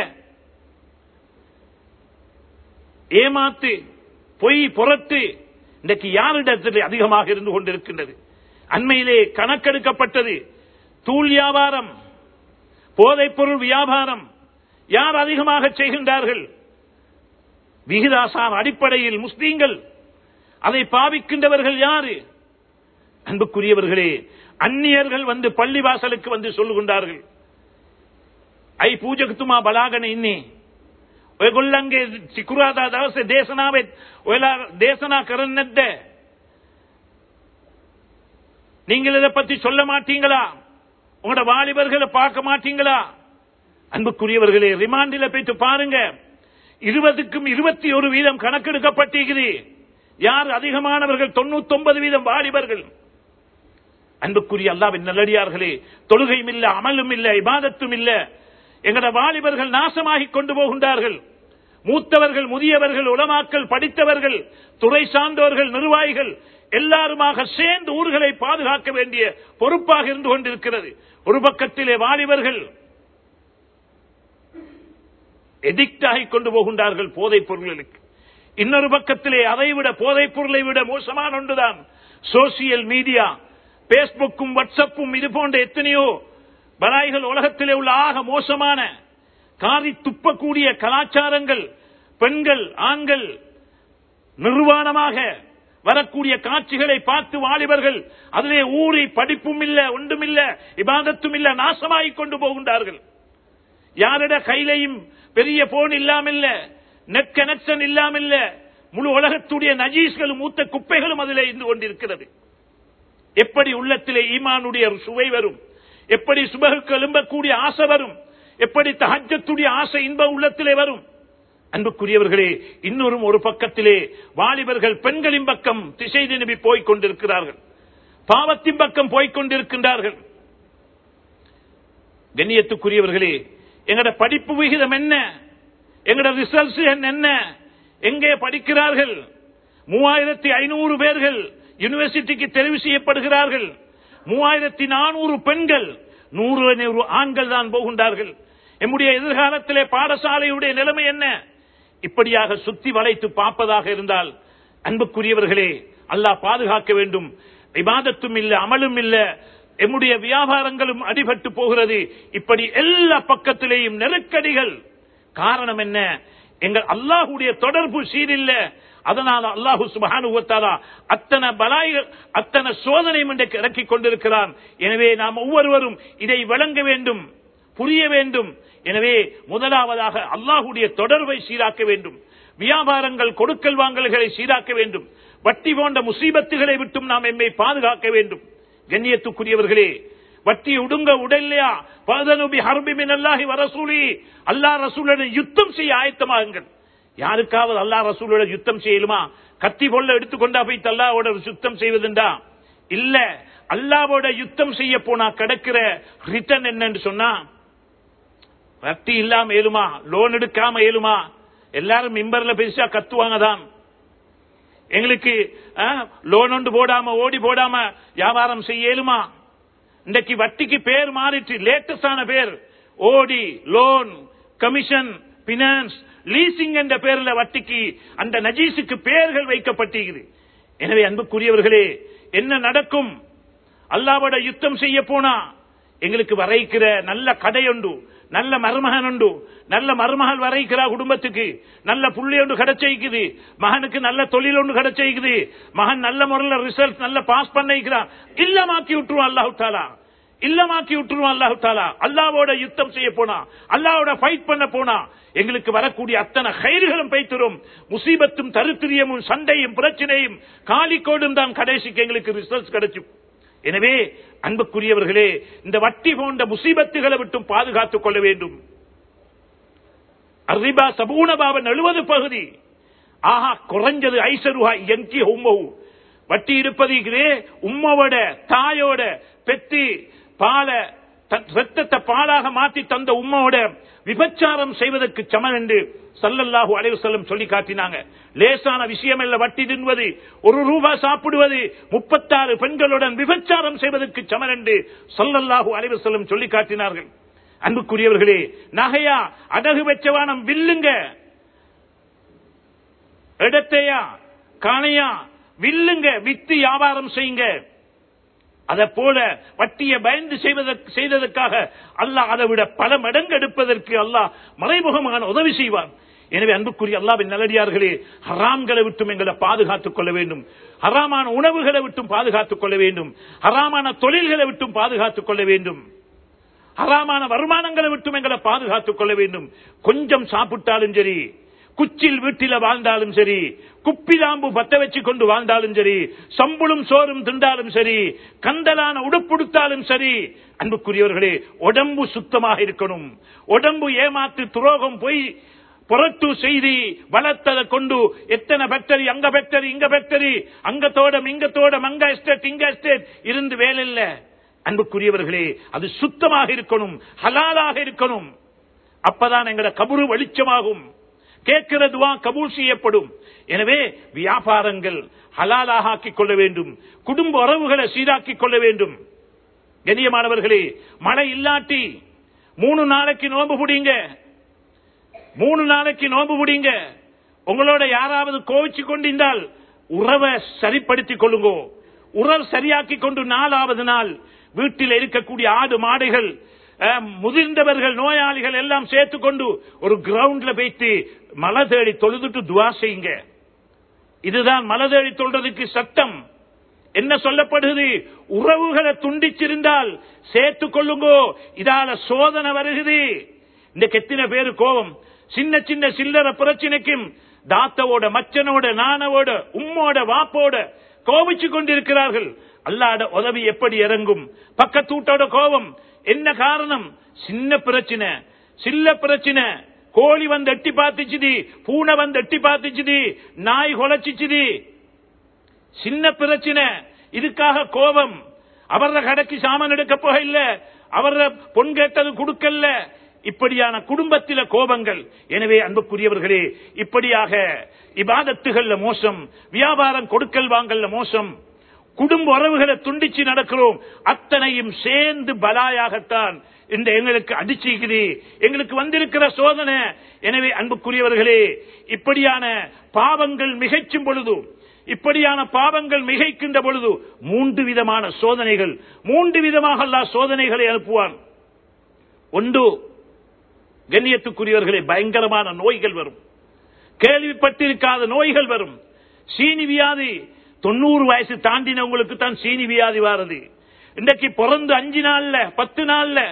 ஏமாத்து பொய் புரட்டு இன்றைக்கு யாரிடத்தில் அதிகமாக இருந்து கொண்டிருக்கின்றது அண்மையிலே கணக்கெடுக்கப்பட்டது தூள் வியாபாரம் போதைப் பொருள் வியாபாரம் யார் அதிகமாக செய்கின்றார்கள் விகிதாசார் அடிப்படையில் முஸ்லீம்கள் அதை பாவிக்கின்றவர்கள் யாரு அன்புக்குரியவர்களே அந்நியர்கள் வந்து பள்ளி வாசலுக்கு வந்து சொல்லுகின்றார்கள் ಐ ಪೂಜೆಗೆ ತುಮಾ ಬಲಾಗನೆ ಇನ್ನಿ ಒಯ್ಗೊಳ್ಳಂಗೆ ಸಿಕ್ಕುರಾದ ದವಸೆ ದೇಶನಾವೆ ಒಯ್ಲ தேசனா கரன்னெத்த நீங்கள் இதை பத்தி சொல்ல மாட்டீங்களா உங்களோட வாலிபர்களை பார்க்க மாட்டீங்களா அன்புக்குரியவர்களே ரிமாண்டில போயிட்டு பாருங்க இருபதுக்கும் இருபத்தி ஒரு வீதம் கணக்கெடுக்கப்பட்டிருக்குது யார் அதிகமானவர்கள் தொண்ணூத்தி ஒன்பது வீதம் வாலிபர்கள் அன்புக்குரிய அல்லாவின் நல்லடியார்களே தொழுகையும் இல்ல அமலும் இல்ல இபாதத்தும் இல்ல எங்கட வாலிபர்கள் நாசமாகி கொண்டு போகின்றார்கள் மூத்தவர்கள் முதியவர்கள் உலமாக்கள் படித்தவர்கள் துறை சார்ந்தவர்கள் நிர்வாகிகள் எல்லாருமாக சேர்ந்து ஊர்களை பாதுகாக்க வேண்டிய பொறுப்பாக இருந்து கொண்டிருக்கிறது ஒரு பக்கத்திலே வாலிபர்கள் எடிக்ட் ஆகி கொண்டு போகின்றார்கள் போதைப் பொருள்களுக்கு இன்னொரு பக்கத்திலே அதைவிட போதைப் பொருளை விட மோசமான ஒன்றுதான் சோசியல் மீடியா பேஸ்புக்கும் வாட்ஸ்அப்பும் இது போன்ற எத்தனையோ பலாய்கள் உலகத்திலே உள்ள ஆக மோசமான காரி துப்பக்கூடிய கலாச்சாரங்கள் பெண்கள் ஆண்கள் நிர்வாணமாக வரக்கூடிய காட்சிகளை பார்த்து வாலிபர்கள் அதிலே ஊறி படிப்பும் இல்ல ஒன்றும் இல்ல இபாதத்தும் இல்ல நாசமாகிக் கொண்டு போகின்றார்கள் யாரிட கையிலையும் பெரிய போன் இல்லாமல்ல நெட் கனெக்ஷன் இல்லாமல்ல முழு உலகத்துடைய நஜீஸ்களும் மூத்த குப்பைகளும் அதிலே இருந்து கொண்டிருக்கிறது எப்படி உள்ளத்திலே ஈமானுடைய சுவை வரும் எப்படி சுபகுக்கு எழும்பக்கூடிய ஆசை வரும் எப்படி தஹஜத்துடைய ஆசை இன்ப உள்ளத்திலே வரும் அன்புக்குரியவர்களே இன்னொரு ஒரு பக்கத்திலே வாலிபர்கள் பெண்களின் பக்கம் திசை திரும்பி போய்க் கொண்டிருக்கிறார்கள் பாவத்தின் பக்கம் போய்க் கொண்டிருக்கின்றார்கள் கண்ணியத்துக்குரியவர்களே எங்கட படிப்பு விகிதம் என்ன எங்கட ரிசல்ட்ஸ் என்ன எங்கே படிக்கிறார்கள் மூவாயிரத்தி ஐநூறு பேர்கள் யூனிவர்சிட்டிக்கு தெரிவு செய்யப்படுகிறார்கள் மூவாயிரத்தி நானூறு பெண்கள் நூறு நூறு ஆண்கள் தான் போகின்றார்கள் நம்முடைய எதிர்காலத்திலே பாடசாலையுடைய நிலைமை என்ன இப்படியாக சுத்தி வளைத்து பார்ப்பதாக இருந்தால் அன்புக்குரியவர்களே அல்லாஹ் பாதுகாக்க வேண்டும் விவாதத்தும் இல்ல அமலும் இல்ல எம்முடைய வியாபாரங்களும் அடிபட்டு போகிறது இப்படி எல்லா பக்கத்திலேயும் நெருக்கடிகள் காரணம் என்ன எங்கள் அல்லாஹுடைய தொடர்பு சீரில்ல அதனால் அல்லாஹு சுபானுவத்தாரா அத்தனை பலாய் அத்தனை சோதனை இன்றைக்கு இறக்கிக் கொண்டிருக்கிறான் எனவே நாம் ஒவ்வொருவரும் இதை வழங்க வேண்டும் புரிய வேண்டும் எனவே முதலாவதாக அல்லாஹுடைய தொடர்பை சீராக்க வேண்டும் வியாபாரங்கள் கொடுக்கல் வாங்கல்களை சீராக்க வேண்டும் வட்டி போன்ற முசீபத்துகளை விட்டும் நாம் எம்மை பாதுகாக்க வேண்டும் கண்ணியத்துக்குரியவர்களே வட்டி உடுங்க உடல்லையா பதனுபி ஹர்பிமின் அல்லாஹி வரசூலி அல்லா ரசூலுடன் யுத்தம் செய்ய ஆயத்தமாகுங்கள் யாருக்காவது அல்லா ரசூலோட யுத்தம் செய்யலுமா கத்தி பொல்ல எடுத்துக்கொண்டா போய் அல்லாவோட யுத்தம் செய்வதுண்டா இல்ல அல்லாவோட யுத்தம் செய்ய போனா கிடைக்கிற ரிட்டர்ன் என்னன்னு சொன்னா வட்டி இல்லாம ஏழுமா லோன் எடுக்காம ஏழுமா எல்லாரும் மிம்பர்ல பெருசா கத்துவாங்க தான் எங்களுக்கு லோன் ஒன்று போடாம ஓடி போடாம வியாபாரம் செய்ய இயலுமா இன்றைக்கு வட்டிக்கு பேர் மாறிட்டு லேட்டஸ்டான பேர் ஓடி லோன் கமிஷன் பினான்ஸ் லீசிங் என்ற பேர்ல வட்டிக்கு அந்த நஜீஸுக்கு பெயர்கள் வைக்கப்பட்டிருக்கிறது எனவே அன்புக்குரியவர்களே என்ன நடக்கும் அல்லாவோட யுத்தம் செய்ய போனா எங்களுக்கு வரைக்கிற நல்ல கடை உண்டு நல்ல மருமகன் உண்டு நல்ல மருமகள் வரைக்கிறா குடும்பத்துக்கு நல்ல புள்ளி ஒன்று கிடைச்சிக்குது மகனுக்கு நல்ல தொழில் ஒன்று கிடைச்சிக்குது மகன் நல்ல முறையில் ரிசல்ட் நல்ல பாஸ் பண்ணிக்கிறான் இல்லமாக்கி விட்டுருவான் அல்லாஹு தாலா இல்லமாக்கி விட்டுருவான் அல்லாஹு தாலா அல்லாவோட யுத்தம் செய்ய போனா அல்லாவோட ஃபைட் பண்ண போனா எங்களுக்கு வரக்கூடிய அத்தனை கயிறுகளும் பைத்திரும் முசீபத்தும் தருத்திரியமும் சண்டையும் பிரச்சனையும் காலிக்கோடும் தான் கடைசிக்கு எங்களுக்கு ரிசல்ட் கிடைச்சும் எனவே அன்புக்குரியவர்களே இந்த வட்டி போன்ற முசீபத்துகளை விட்டும் பாதுகாத்துக் கொள்ள வேண்டும் அரிபா சபூனபாவன் எழுபது பகுதி ஆஹா குறைஞ்சது ஐசருஹா எங்கி உம்மவு வட்டி இருப்பது உம்மவோட தாயோட பெத்தி பால ரத்தத்தை பாலாக மாற்றி தந்த உம்மோட விபச்சாரம் செய்வதற்கு சமன் என்று சல்லல்லாஹு அலைவசல்லம் சொல்லி காட்டினாங்க லேசான விஷயம் அல்ல வட்டி தின்வது ஒரு ரூபாய் சாப்பிடுவது முப்பத்தாறு பெண்களுடன் விபச்சாரம் செய்வதற்கு சமன் என்று சல்லல்லாஹு அலைவசல்லம் சொல்லி காட்டினார்கள் அன்புக்குரியவர்களே நகையா அடகு வெச்சவானம் வில்லுங்க இடத்தையா காணையா வில்லுங்க வித்து வியாபாரம் செய்யுங்க அதை போல வட்டியை பயந்து செய்ததற்காக அல்லாஹ் அதை விட பல மடங்கு எடுப்பதற்கு அல்லாஹ் மறைமுகமான உதவி செய்வான் எனவே அன்புக்குரிய அல்லாவின் நல்லடியார்களே ஹராம்களை விட்டும் எங்களை பாதுகாத்துக் கொள்ள வேண்டும் ஹராமான உணவுகளை விட்டும் பாதுகாத்துக் கொள்ள வேண்டும் ஹராமான தொழில்களை விட்டும் பாதுகாத்துக் கொள்ள வேண்டும் ஹராமான வருமானங்களை விட்டும் எங்களை பாதுகாத்துக் கொள்ள வேண்டும் கொஞ்சம் சாப்பிட்டாலும் சரி குச்சில் வீட்டில வாழ்ந்தாலும் சரி குப்பிலாம்பு பத்த வச்சு கொண்டு வாழ்ந்தாலும் சரி சம்புளும் சோறும் திண்டாலும் சரி கந்தலான உடுப்புடுத்தாலும் சரி அன்புக்குரியவர்களே உடம்பு சுத்தமாக இருக்கணும் உடம்பு ஏமாத்து துரோகம் போய் புரட்டு செய்தி வளர்த்ததை கொண்டு எத்தனை பேக்டரி அங்க பேக்டரி இங்க பேக்டரி அங்கத்தோட இங்கத்தோட அங்க எஸ்டேட் இங்க எஸ்டேட் இருந்து வேலை இல்ல அன்புக்குரியவர்களே அது சுத்தமாக இருக்கணும் ஹலாலாக இருக்கணும் அப்பதான் எங்கட கபுரு வெளிச்சமாகும் கேட்கிற துவா கபூல் செய்யப்படும் எனவே வியாபாரங்கள் ஹலாலாக ஆக்கிக் கொள்ள வேண்டும் குடும்ப உறவுகளை சீராக்கிக் கொள்ள வேண்டும் கண்ணியமானவர்களே மழை இல்லாட்டி மூணு நாளைக்கு நோம்பு பிடிங்க மூணு நாளைக்கு நோம்பு பிடிங்க உங்களோட யாராவது கோவிச்சு கொண்டிருந்தால் உறவை சரிப்படுத்திக் கொள்ளுங்கோ உறவு சரியாக்கி கொண்டு நாலாவது நாள் வீட்டில் இருக்கக்கூடிய ஆடு மாடுகள் அஹ், முதிர்ந்தவர்கள் நோயாளிகள் எல்லாம் சேர்த்துக்கொண்டு ஒரு கிரவுண்ட்ல வைத்து மலை தேடி தொழுதுட்டு துவா செய்யுங்க இதுதான் மலை தேடி தொழுறதுக்கு சட்டம் என்ன சொல்லப்படுகிறது உறவுகளை துண்டிச்சிருந்தால் சேர்த்துக் கொள்ளுங்கோ இதால சோதனை வருகிறது இந்த கெத்தின பேரு கோபம் சின்ன சின்ன சில்லற பிரச்சனைக்கும் தாத்தவோட மச்சனோட நானவோட உம்மோட வாப்போட கோபிச்சு கொண்டிருக்கிறார்கள் அல்லாட உதவி எப்படி இறங்கும் பக்கத்தூட்டோட கோபம் என்ன காரணம் சின்ன பிரச்சனை சில்ல பிரச்சனை கோழி வந்து எட்டி பார்த்துச்சுது பூனை வந்து எட்டி பார்த்துச்சுது நாய் குலைச்சிச்சுது சின்ன பிரச்சனை இதுக்காக கோபம் அவர கடைக்கு சாமான் எடுக்க போக இல்ல அவர பொன் கேட்டது கொடுக்கல இப்படியான குடும்பத்தில கோபங்கள் எனவே அன்புக்குரியவர்களே இப்படியாக இபாதத்துகள்ல மோசம் வியாபாரம் கொடுக்கல் வாங்கல்ல மோசம் குடும்ப உறவுகளை துண்டிச்சு நடக்கிறோம் அத்தனையும் சேர்ந்து பலாயாகத்தான் இந்த எங்களுக்கு அடிச்சுக்குது எங்களுக்கு வந்திருக்கிற சோதனை எனவே அன்புக்குரியவர்களே இப்படியான பாவங்கள் மிகைச்சும் பொழுது இப்படியான பாவங்கள் மிகைக்கின்ற பொழுது மூன்று விதமான சோதனைகள் மூன்று விதமாக அல்லாஹ் சோதனைகளை அனுப்புவான் ஒன்று கண்ணியத்துக்குரியவர்களே பயங்கரமான நோய்கள் வரும் கேள்விப்பட்டிருக்காத நோய்கள் வரும் சீனி வியாதி தொண்ணூறு வயசு தாண்டினவங்களுக்கு தான் சீனி வியாதி வாரது இன்றைக்கு பிறந்து அஞ்சு நாள்ல பத்து நாள்ல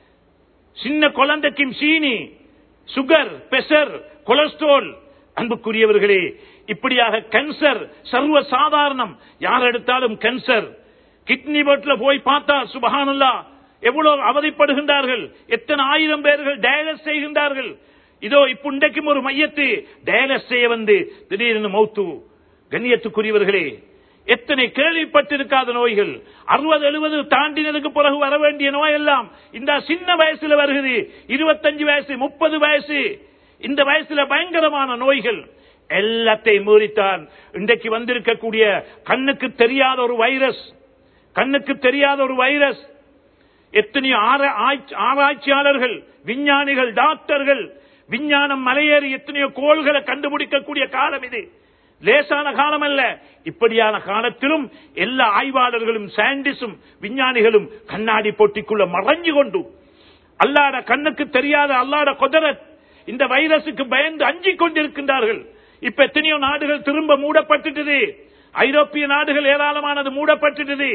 சின்ன குழந்தைக்கும் சீனி சுகர் பெசர் கொலஸ்ட்ரால் அன்புக்குரியவர்களே இப்படியாக கேன்சர் சர்வ சாதாரணம் யார் எடுத்தாலும் கேன்சர் கிட்னி போட்ல போய் பார்த்தா சுபஹானல்லா எவ்வளவு அவதிப்படுகின்றார்கள் எத்தனை ஆயிரம் பேர்கள் டயலஸ் செய்கின்றார்கள் இதோ இப்ப இன்றைக்கும் ஒரு மையத்து டயலஸ் செய்ய வந்து திடீர்னு மௌத்து கண்ணியத்துக்குரியவர்களே எத்தனை கேள்விப்பட்டிருக்காத நோய்கள் அறுபது எழுபது தாண்டினதுக்கு பிறகு வர வேண்டிய நோய் எல்லாம் இந்த சின்ன வயசுல வருகிறது இருபத்தஞ்சு வயசு முப்பது வயசு இந்த வயசுல பயங்கரமான நோய்கள் எல்லாத்தையும் மீறித்தான் இன்றைக்கு வந்திருக்கக்கூடிய கண்ணுக்கு தெரியாத ஒரு வைரஸ் கண்ணுக்கு தெரியாத ஒரு வைரஸ் எத்தனை ஆர- ஆய்ச்சி- ஆராய்ச்சியாளர்கள் விஞ்ஞானிகள் டாக்டர்கள் விஞ்ஞானம் மலையேறி எத்தனையோ கோள்களை கண்டுபிடிக்கக்கூடிய காலம் இது லேசான காலம் அல்ல இப்படியான காலத்திலும் எல்லா ஆய்வாளர்களும் சயின்டிஸ்டும் விஞ்ஞானிகளும் கண்ணாடி போட்டிக்குள்ள மறைஞ்சு கொண்டு அல்லாட கண்ணுக்கு தெரியாத அல்லாட குதிரத் இந்த வைரசுக்கு பயந்து அஞ்சிக் கொண்டிருக்கின்றார்கள் இப்ப எத்தனையோ நாடுகள் திரும்ப மூடப்பட்டுட்டது ஐரோப்பிய நாடுகள் ஏராளமானது மூடப்பட்டுட்டது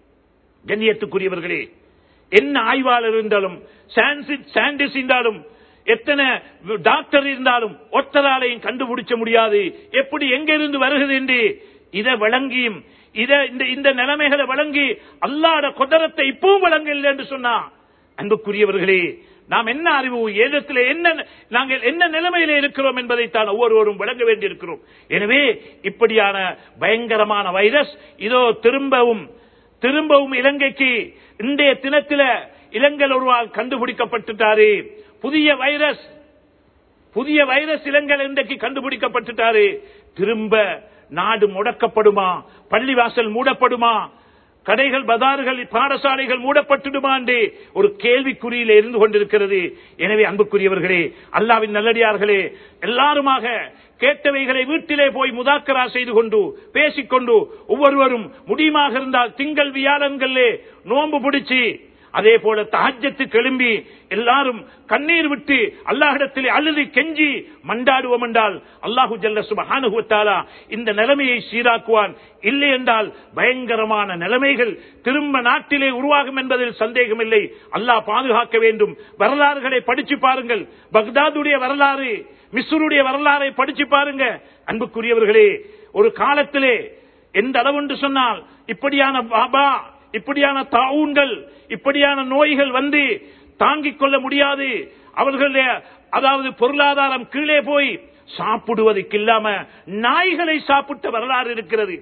கண்ணியத்துக்குரியவர்களே என்ன ஆய்வாளர் இருந்தாலும் சாண்டிஸ் இருந்தாலும் எத்தனை டாக்டர் இருந்தாலும் ஒத்தராலையும் கண்டுபிடிச்ச முடியாது எப்படி எங்க இருந்து வருகிறது என்று இதை வழங்கியும் இத இந்த இந்த நிலைமைகளை வழங்கி அல்லாட குதரத்தை இப்பவும் வழங்கவில்லை என்று சொன்னா அன்புக்குரியவர்களே நாம் என்ன அறிவு ஏதத்தில் என்ன நாங்கள் என்ன நிலைமையில இருக்கிறோம் என்பதைத்தான் ஒவ்வொருவரும் வழங்க வேண்டியிருக்கிறோம் எனவே இப்படியான பயங்கரமான வைரஸ் இதோ திரும்பவும் திரும்பவும் இலங்கைக்கு இன்றைய தினத்தில இலங்கை ஒருவால் கண்டுபிடிக்கப்பட்டுட்டாரு புதிய வைரஸ் புதிய வைரஸ் இலங்கை இன்றைக்கு கண்டுபிடிக்கப்பட்டுட்டாரு திரும்ப நாடு முடக்கப்படுமா பள்ளிவாசல் மூடப்படுமா கடைகள் பதார்கள் பாடசாலைகள் மூடப்பட்டுடுமா என்று ஒரு கேள்விக்குறியில இருந்து கொண்டிருக்கிறது எனவே அன்புக்குரியவர்களே அல்லாவின் நல்லடியார்களே எல்லாருமாக கேட்டவைகளை வீட்டிலே போய் முதாக்கரா செய்து கொண்டு பேசிக்கொண்டு ஒவ்வொருவரும் முடியுமாக இருந்தால் திங்கள் வியாழன்களே நோன்பு பிடிச்சு அதே போல தஹஜத்துக்கு எழும்பி எல்லாரும் கண்ணீர் விட்டு அல்லாஹிடத்திலே அழுது கெஞ்சி மண்டாடுவோம் என்றால் அல்லாஹு ஜல்ல சுபஹானுகுவத்தாலா இந்த நிலைமையை சீராக்குவான் இல்லை என்றால் பயங்கரமான நிலைமைகள் திரும்ப நாட்டிலே உருவாகும் என்பதில் சந்தேகமில்லை அல்லாஹ் பாதுகாக்க வேண்டும் வரலாறுகளை படிச்சு பாருங்கள் பக்தாதுடைய வரலாறு மிஸ்ருடைய வரலாறை படிச்சு பாருங்க அன்புக்குரியவர்களே ஒரு காலத்திலே எந்த அளவு சொன்னால் இப்படியான பாபா இப்படியான தாவுன்கள் இப்படியான நோய்கள் வந்து தாங்கிக் கொள்ள முடியாது அவர்களுடைய அதாவது பொருளாதாரம் கீழே போய் சாப்பிடுவதற்கு இல்லாம நாய்களை சாப்பிட்ட வரலாறு இருக்கிறது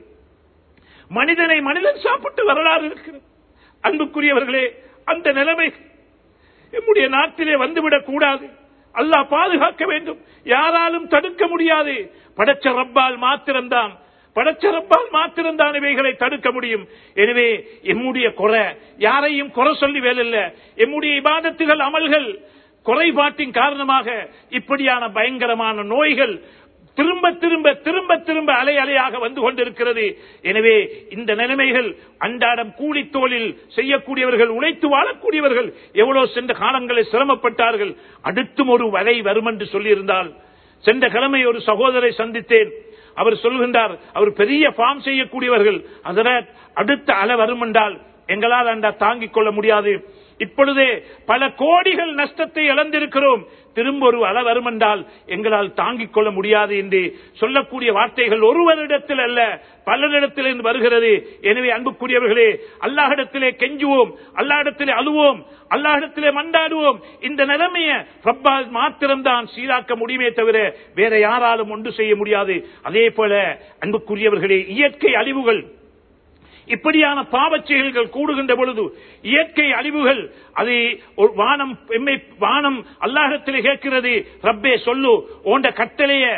மனிதனை மனிதன் சாப்பிட்டு வரலாறு இருக்கிறது அன்புக்குரியவர்களே அந்த நிலைமை நம்முடைய நாட்டிலே வந்துவிடக் கூடாது அல்லாஹ் பாதுகாக்க வேண்டும் யாராலும் தடுக்க முடியாது படைச்ச ரப்பால் மாத்திரம்தான் படைச்ச ரப்பால் மாத்திரம்தான் இவைகளை தடுக்க முடியும் எனவே எம்முடைய குறை யாரையும் குறை சொல்லி வேலில்ல எம்முடைய இபாதத்துகள் அமல்கள் குறைபாட்டின் காரணமாக இப்படியான பயங்கரமான நோய்கள் திரும்ப திரும்ப திரும்ப திரும்ப அலை அலையாக வந்து கொண்டிருக்கிறது எனவே இந்த நிலைமைகள் அன்றாடம் கூலி தோளில் செய்யக்கூடியவர்கள் உழைத்து வாழக்கூடியவர்கள் எவ்வளவு சென்ற காலங்களில் சிரமப்பட்டார்கள் அடுத்தும் ஒரு வகை வரும் என்று சொல்லியிருந்தால் சென்ற கிழமை ஒரு சகோதரை சந்தித்தேன் அவர் சொல்கின்றார் அவர் பெரிய ஃபார்ம் செய்யக்கூடியவர்கள் அதனால் அடுத்த அலை வரும் என்றால் எங்களால் அந்த தாங்கிக் கொள்ள முடியாது இப்பொழுதே பல கோடிகள் நஷ்டத்தை இழந்திருக்கிறோம் திரும்ப ஒரு அல வரும் என்றால் எங்களால் தாங்கிக் கொள்ள முடியாது என்று சொல்லக்கூடிய வார்த்தைகள் ஒருவரிடத்தில் அல்ல பலரிடத்தில் இருந்து வருகிறது எனவே அன்புக்குரியவர்களே அல்லாஹிடத்திலே கெஞ்சுவோம் அல்லாஹிடத்திலே அழுவோம் அல்லாஹிடத்திலே மண்டாடுவோம் இந்த நிலைமையை ரப்பால் மாத்திரம்தான் சீராக்க முடியுமே தவிர வேற யாராலும் ஒன்று செய்ய முடியாது அதே போல அன்புக்குரியவர்களே இயற்கை அழிவுகள் இப்படியான பாவச் செயல்கள் கூடுகின்ற பொழுது இயற்கை அழிவுகள் அது ஒரு வானம் எம்மை வானம் அல்லாஹத்திலே கேட்கிறது ரப்பே சொல்லு ஓண்ட கட்டளைய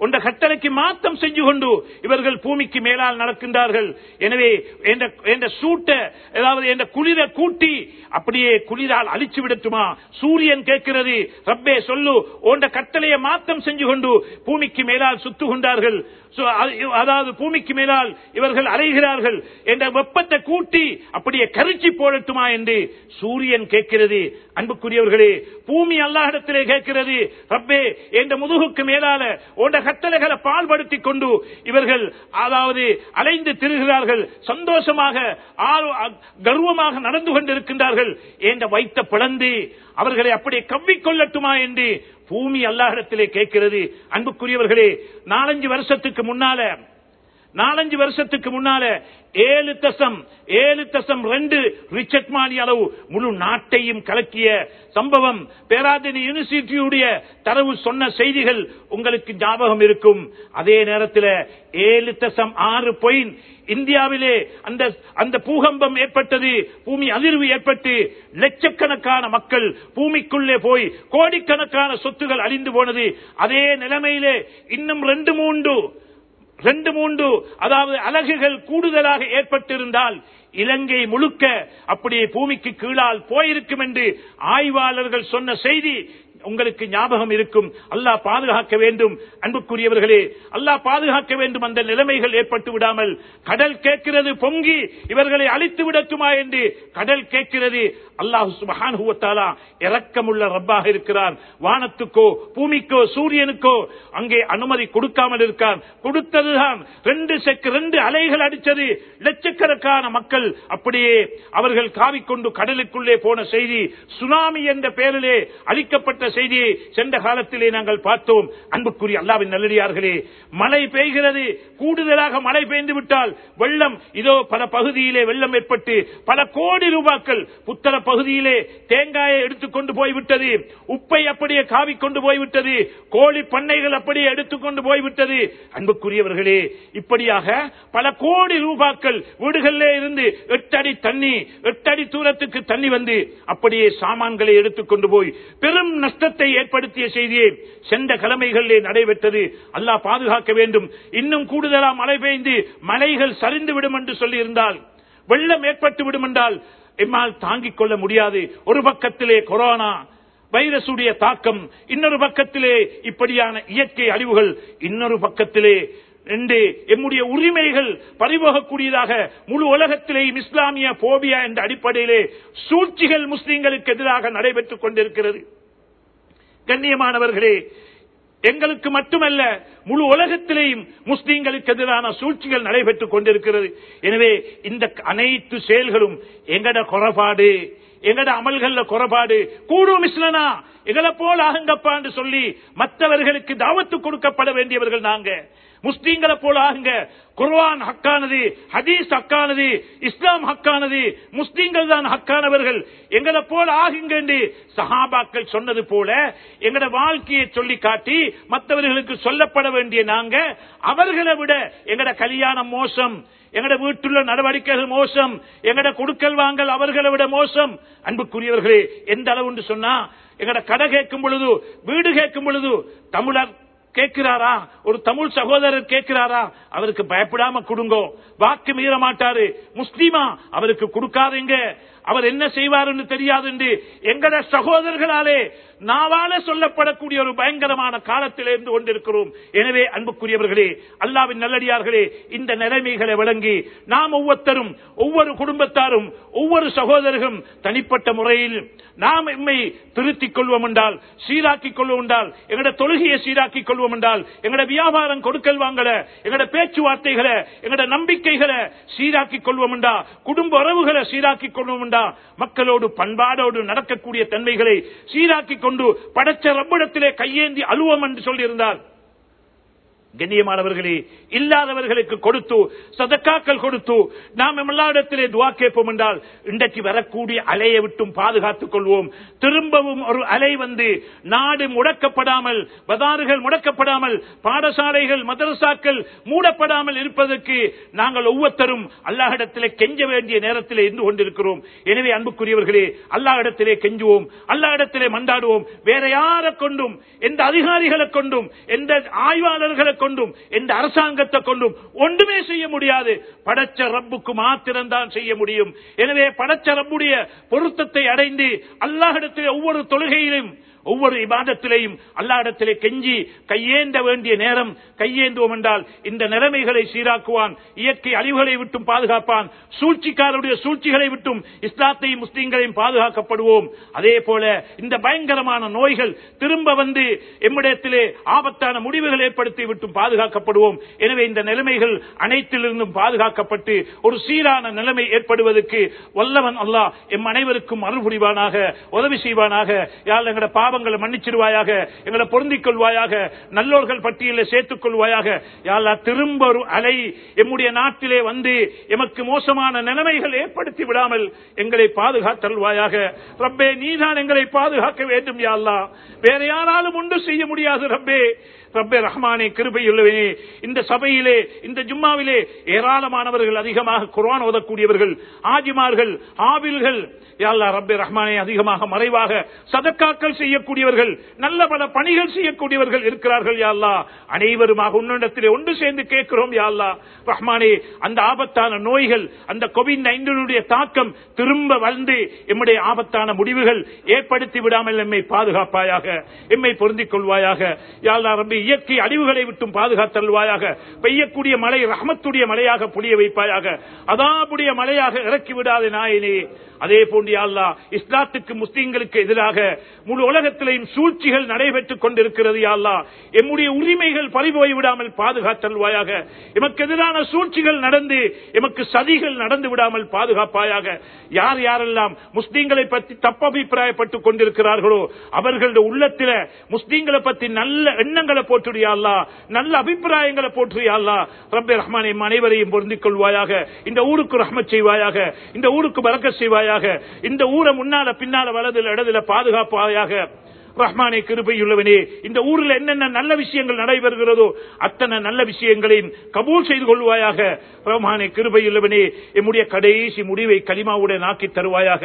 உண்ட கட்டளைக்கு மாத்தம் செஞ்சு கொண்டு இவர்கள் பூமிக்கு மேலால் நடக்கின்றார்கள் எனவே என்ற- என்ற சூட்ட அதாவது என்ற குளிர கூட்டி அப்படியே குளிரால் அழிச்சு விடட்டுமா சூரியன் கேட்கிறது ரப்பே சொல்லு உண்ட கட்டளையை மாத்தம் செஞ்சு கொண்டு பூமிக்கு மேலால் சுத்து கொண்டார்கள் So, அது- அதாவது பூமிக்கு மேலால் இவர்கள் அலைகிறார்கள் என்ற வெப்பத்தை கூட்டி அப்படியே கரிச்சி போடட்டுமா என்று சூரியன் கேட்கிறது அன்புக்குரியவர்களே பூமி அல்லாஹிடத்திலே கேட்கிறது ரப்பே என்ற முதுகுக்கு மேலால உண்ட கட்டளைகளை பால்படுத்தி கொண்டு இவர்கள் அதாவது அலைந்து திரிகிறார்கள் சந்தோஷமாக ஆ- அ- கர்வமாக நடந்து கொண்டிருக்கின்றார்கள் என்ற வைத்த பிளந்து அவர்களை அப்படியே கவ்விக்கொள்ளட்டுமா என்று பூமி அல்லாஹிடத்திலே கேட்கிறது அன்புக்குரியவர்களே நாலஞ்சு வருஷத்துக்கு முன்னால நாலஞ்சு வருஷத்துக்கு முன்னால ஏழு தசம் ஏழு தசம் ரெண்டு ரிச்சர்ட் மானி அளவு முழு நாட்டையும் கலக்கிய சம்பவம் பேராதனி யூனிவர்சிட்டியுடைய தரவு சொன்ன செய்திகள் உங்களுக்கு ஞாபகம் இருக்கும் அதே நேரத்தில் ஏழு தசம் ஆறு பொயின் இந்தியாவிலே அந்த அந்த பூகம்பம் ஏற்பட்டது பூமி அதிர்வு ஏற்பட்டு லட்சக்கணக்கான மக்கள் பூமிக்குள்ளே போய் கோடிக்கணக்கான சொத்துகள் அழிந்து போனது அதே நிலைமையிலே இன்னும் ரெண்டு மூன்று ரெண்டு மூன்று அதாவது அலகுகள் கூடுதலாக ஏற்பட்டிருந்தால் இலங்கை முழுக்க அப்படியே பூமிக்கு கீழால் போயிருக்கும் என்று ஆய்வாளர்கள் சொன்ன செய்தி உங்களுக்கு ஞாபகம் இருக்கும் அல்லாஹ் பாதுகாக்க வேண்டும் அன்புக்குரியவர்களே அல்லாஹ் பாதுகாக்க வேண்டும் அந்த நிலைமைகள் ஏற்பட்டு விடாமல் கடல் கேட்கிறது பொங்கி இவர்களை அழித்து விடட்டுமா என்று கடல் கேட்கிறது அல்லாஹ் சுபஹானுவத்தாலா இரக்கமுள்ள ரப்பாக இருக்கிறார் வானத்துக்கோ பூமிக்கோ சூரியனுக்கோ அங்கே அனுமதி கொடுக்காமல் இருக்கார் கொடுத்ததுதான் ரெண்டு செக்கு ரெண்டு அலைகள் அடிச்சது லட்சக்கணக்கான மக்கள் அப்படியே அவர்கள் காவிக்கொண்டு கடலுக்குள்ளே போன செய்தி சுனாமி என்ற பெயரிலே அளிக்கப்பட்ட செய்தியை சென்ற காலத்திலே நாங்கள் பார்த்தோம் அன்புக்குரிய அல்லாவின் நல்லடியார்களே மழை பெய்கிறது கூடுதலாக மழை பெய்ந்து விட்டால் வெள்ளம் இதோ பல பகுதியிலே வெள்ளம் ஏற்பட்டு பல கோடி ரூபாய்கள் புத்தர பகுதியிலே தேங்காயை எடுத்துக்கொண்டு போய்விட்டது உப்பை அப்படியே காவிக்கொண்டு போய்விட்டது கோழி பண்ணைகள் அப்படியே எடுத்துக்கொண்டு போய்விட்டது அன்புக்குரியவர்களே இப்படியாக பல கோடி ரூபாய்கள் வீடுகளிலே இருந்து எட்டு அடி தண்ணி எட்டு அடி தூரத்துக்கு தண்ணி வந்து அப்படியே சாமான்களை எடுத்துக்கொண்டு போய் பெரும் நஷ்டத்தை ஏற்படுத்திய செய்தியை சென்ற கிழமைகளிலே நடைபெற்றது அல்லாஹ் பாதுகாக்க வேண்டும் இன்னும் கூடுதலா மழை பெய்ந்து மலைகள் சரிந்து விடும் என்று சொல்லியிருந்தால் வெள்ளம் ஏற்பட்டு விடும் என்றால் எம்மால் தாங்கிக் கொள்ள முடியாது ஒரு பக்கத்திலே கொரோனா வைரசுடைய தாக்கம் இன்னொரு பக்கத்திலே இப்படியான இயற்கை அழிவுகள் இன்னொரு பக்கத்திலே ரெண்டு எம்முடைய உரிமைகள் பறிபோகக்கூடியதாக முழு உலகத்திலேயும் இஸ்லாமிய போபியா என்ற அடிப்படையிலே சூழ்ச்சிகள் முஸ்லிம்களுக்கு எதிராக நடைபெற்றுக் கொண்டிருக்கிறது கண்ணியமானவர்களே எங்களுக்கு மட்டுமல்ல முழு உலகத்திலேயும் முஸ்லீம்களுக்கு எதிரான சூழ்ச்சிகள் நடைபெற்றுக் கொண்டிருக்கிறது எனவே இந்த அனைத்து செயல்களும் எங்கட குறைபாடு எங்கட அமல்கள்ல குறைபாடு கூடும் இஸ்லனா எங்களை போல் ஆகுங்கப்பான்னு சொல்லி மற்றவர்களுக்கு தாவத்து கொடுக்கப்பட வேண்டியவர்கள் நாங்க முஸ்லீம்களை போல ஆகுங்க குர்ஆன் ஹக்கானது ஹதீஸ் ஹக்கானது இஸ்லாம் ஹக்கானது முஸ்லீம்கள் தான் ஹக்கானவர்கள் எங்களை போல ஆகுங்க என்று சஹாபாக்கள் சொன்னது போல எங்கட வாழ்க்கையை சொல்லி காட்டி மற்றவர்களுக்கு சொல்லப்பட வேண்டிய நாங்க அவர்களை விட எங்கட கல்யாணம் மோசம் எங்கட வீட்டுள்ள நடவடிக்கைகள் மோசம் எங்கட கொடுக்கல் வாங்கல் அவர்களை விட மோசம் அன்புக்குரியவர்களே எந்த அளவுன்னு சொன்னா எங்கட கடை கேட்கும் பொழுது வீடு கேட்கும் பொழுது தமிழர் கேட்கிறாரா ஒரு தமிழ் சகோதரர் கேட்கிறாரா அவருக்கு பயப்படாம கொடுங்கோ வாக்கு மீற மாட்டாரு முஸ்லீமா அவருக்கு கொடுக்காதீங்க அவர் என்ன செய்வாருன்னு தெரியாது என்று எங்கட சகோதரர்களாலே நாவால சொல்லப்படக்கூடிய ஒரு பயங்கரமான காலத்தில் இருந்து கொண்டிருக்கிறோம் எனவே அன்புக்குரியவர்களே அல்லாவின் நல்லடியார்களே இந்த நிலைமைகளை விளங்கி நாம் ஒவ்வொருத்தரும் ஒவ்வொரு குடும்பத்தாரும் ஒவ்வொரு சகோதரரும் தனிப்பட்ட முறையில் நாம் எம்மை திருத்திக் கொள்வோம் என்றால் சீராக்கிக் கொள்வோம் என்றால் எங்கட தொழுகையை சீராக்கிக் கொள்வோம் என்றால் எங்கட வியாபாரம் கொடுக்கல் வாங்கல எங்கட பேச்சுவார்த்தைகளை எங்கட நம்பிக்கைகளை சீராக்கிக் கொள்வோம் என்றா குடும்ப உறவுகளை சீராக்கிக் கொள்வோம் என்றா மக்களோடு பண்பாடோடு நடக்கக்கூடிய தன்மைகளை சீராக்கிக் கொண்டு படைச்ச ரப்பிடத்திலே கையேந்தி அழுவோம் என்று சொல்லியிருந்தார் கண்ணியமானவர்களே இல்லாதவர்களுக்கு கொடுத்து சதக்காக்கள் கொடுத்து நாம் எல்லாரிடத்திலே துவா கேட்போம் என்றால் இன்றைக்கு வரக்கூடிய அலையை விட்டும் பாதுகாத்துக் கொள்வோம் திரும்பவும் ஒரு அலை வந்து நாடு முடக்கப்படாமல் பதாறுகள் முடக்கப்படாமல் பாடசாலைகள் மதரசாக்கள் மூடப்படாமல் இருப்பதற்கு நாங்கள் ஒவ்வொருத்தரும் அல்லாஹிடத்திலே கெஞ்ச வேண்டிய நேரத்தில் இருந்து கொண்டிருக்கிறோம் எனவே அன்புக்குரியவர்களே அல்லாஹிடத்திலே கெஞ்சுவோம் அல்லாஹிடத்திலே மண்டாடுவோம் வேற யாரை கொண்டும் எந்த அதிகாரிகளை கொண்டும் எந்த ஆய்வாளர்களை கொண்டும் எந்த அரசாங்கத்தை கொண்டும் ஒன்றுமே செய்ய முடியாது படைச்ச ரப்புக்கு மாத்திரம்தான் செய்ய முடியும் எனவே படைச்ச ரப்புடைய பொருத்தத்தை அடைந்து அல்லாஹிடத்தில் ஒவ்வொரு தொழுகையிலும் ஒவ்வொரு இபாதத்திலேயும் அல்லாஹிடத்திலே கெஞ்சி கையேந்த வேண்டிய நேரம் கையேந்துவோம் என்றால் இந்த நிலைமைகளை சீராக்குவான் இயற்கை அழிவுகளை விட்டும் பாதுகாப்பான் சூழ்ச்சிக்காரருடைய சூழ்ச்சிகளை விட்டும் இஸ்லாத்தையும் முஸ்லீம்களையும் பாதுகாக்கப்படுவோம் அதே போல இந்த பயங்கரமான நோய்கள் திரும்ப வந்து எம்மிடத்திலே ஆபத்தான முடிவுகள் ஏற்படுத்தி விட்டும் பாதுகாக்கப்படுவோம் எனவே இந்த நிலைமைகள் அனைத்திலிருந்தும் பாதுகாக்கப்பட்டு ஒரு சீரான நிலைமை ஏற்படுவதற்கு வல்லவன் அல்லாஹ் எம் அனைவருக்கும் அருள் புரிவானாக உதவி செய்வானாக யாழ் எங்களோட பாவங்களை மன்னிச்சிருவாயாக எங்களை பொருந்திக் கொள்வாயாக நல்லோர்கள் பட்டியலில் சேர்த்துக் கொள்வாயாக யாழ்லா திரும்ப ஒரு அலை எம்முடைய நாட்டிலே வந்து எமக்கு மோசமான நிலைமைகள் ஏற்படுத்தி விடாமல் எங்களை பாதுகாத்தல்வாயாக ரப்பே நீதான் எங்களை பாதுகாக்க வேண்டும் யாழ்லா வேற யாராலும் ஒன்று செய்ய முடியாது ரப்பே ரப்பே ரஹ்மானே கிருபையுள்ளவனே இந்த சபையிலே இந்த ஜும்மாவிலே ஏராளமானவர்கள் அதிகமாக குர்ஆன் ஓதக்கூடியவர்கள் ஆஜிமார்கள் ஆபில்கள் யாழ்லா ரப்பே ரஹ்மானே அதிகமாக மறைவாக சதக்காக்கள் செய்யக்கூடியவர்கள் நல்ல பல பணிகள் செய்யக்கூடியவர்கள் இருக்கிறார்கள் யாழ்லா அனைவருமாக உன்னிடத்திலே ஒன்று சேர்ந்து கேட்கிறோம் யாழ்லா ரஹ்மானே அந்த ஆபத்தான நோய்கள் அந்த கோவிட் நைன்டீனுடைய தாக்கம் திரும்ப வந்து எம்முடைய ஆபத்தான முடிவுகள் ஏற்படுத்தி விடாமல் எம்மை பாதுகாப்பாயாக எம்மை பொருந்திக் கொள்வாயாக யாழ்லா ரப்பி இயற்கை அழிவுகளை விட்டும் பாதுகாத்தல்வாயாக பெய்யக்கூடிய மழை ரஹமத்துடைய மழையாக புளிய வைப்பாயாக அதாபுடைய மழையாக இறக்கி விடாத நாயனே அதே போன்று அல்லா இஸ்லாத்துக்கு முஸ்லீம்களுக்கு எதிராக முழு உலகத்திலேயும் சூழ்ச்சிகள் நடைபெற்றுக் கொண்டிருக்கிறது யாழ்லா எம்முடைய உரிமைகள் பறிபோய் விடாமல் பாதுகாத்தல்வாயாக எமக்கு எதிரான சூழ்ச்சிகள் நடந்து எமக்கு சதிகள் நடந்து விடாமல் பாதுகாப்பாயாக யார் யாரெல்லாம் முஸ்லீம்களை பற்றி தப்பபிப்பிராயப்பட்டுக் கொண்டிருக்கிறார்களோ அவர்களுடைய உள்ளத்தில முஸ்லீம்களை பற்றி நல்ல எண்ணங்களை போற்றுறியாள்லா நல்ல அபிப்பிராயங்களை போற்றுறியாள்லா ரப்பே ரஹ்மான் எம் அனைவரையும் பொருந்திக் கொள்வாயாக இந்த ஊருக்கு ரஹ்மத் செய்வாயாக இந்த ஊருக்கு பறக்க செய்வாயாக இந்த ஊரை முன்னால பின்னால வலதுல இடதுல பாதுகாப்பாயாக ரஹ்மானே கிருபையுள்ளவனே இந்த ஊரில் என்னென்ன நல்ல விஷயங்கள் நடைபெறுகிறதோ அத்தனை நல்ல விஷயங்களையும் கபூல் செய்து கொள்வாயாக ரஹ்மானே கிருபையுள்ளவனே எம்முடைய கடைசி முடிவை கலிமாவுடன் ஆக்கி தருவாயாக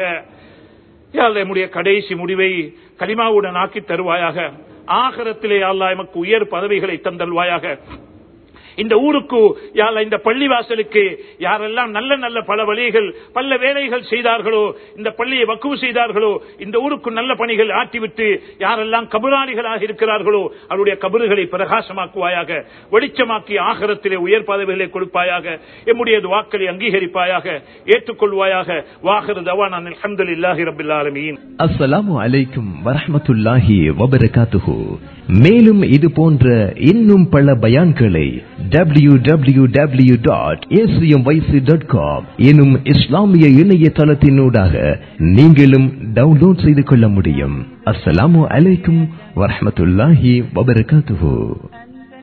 எம்முடைய கடைசி முடிவை கலிமாவுடன் ஆக்கி தருவாயாக ஆகரத்திலே அல்லா எமக்கு உயர் பதவிகளை தந்தல்வாயாக இந்த ஊருக்கு யார இந்த பள்ளிவாசலுக்கு யாரெல்லாம் நல்ல நல்ல பல வழிகள் பல வேலைகள் செய்தார்களோ இந்த பள்ளியை வக்குவு செய்தார்களோ இந்த ஊருக்கு நல்ல பணிகள் ஆற்றிவிட்டு யாரெல்லாம் கபுராளிகளாக இருக்கிறார்களோ அவருடைய கபறுகளை பிரகாசமாக்குவாயாக வெளிச்சமாக்கி ஆகரத்திலே உயர் பதவிகளை கொடுப்பாயாக எம்முடைய வாக்களை அங்கீகரிப்பாயாக ஏற்றுக்கொள்வாயாக வாகர தவான் அலமதுல்லாஹி ரபில் ஆலமீன் அஸ்ஸலாமு அலைக்கும் வரஹ்மத்துல்லாஹி வபரகாத்துஹு மேலும் இது போன்ற இன்னும் பல பயான்களை W W W dot dot com எனும் இஸ்லாமிய இணையதளத்தினூடாக நீங்களும் டவுன்லோட் செய்து கொள்ள முடியும் அஸ்ஸலாமு அலைக்கும் வரஹ்மத்துல்லாஹி வபரகாத்துஹு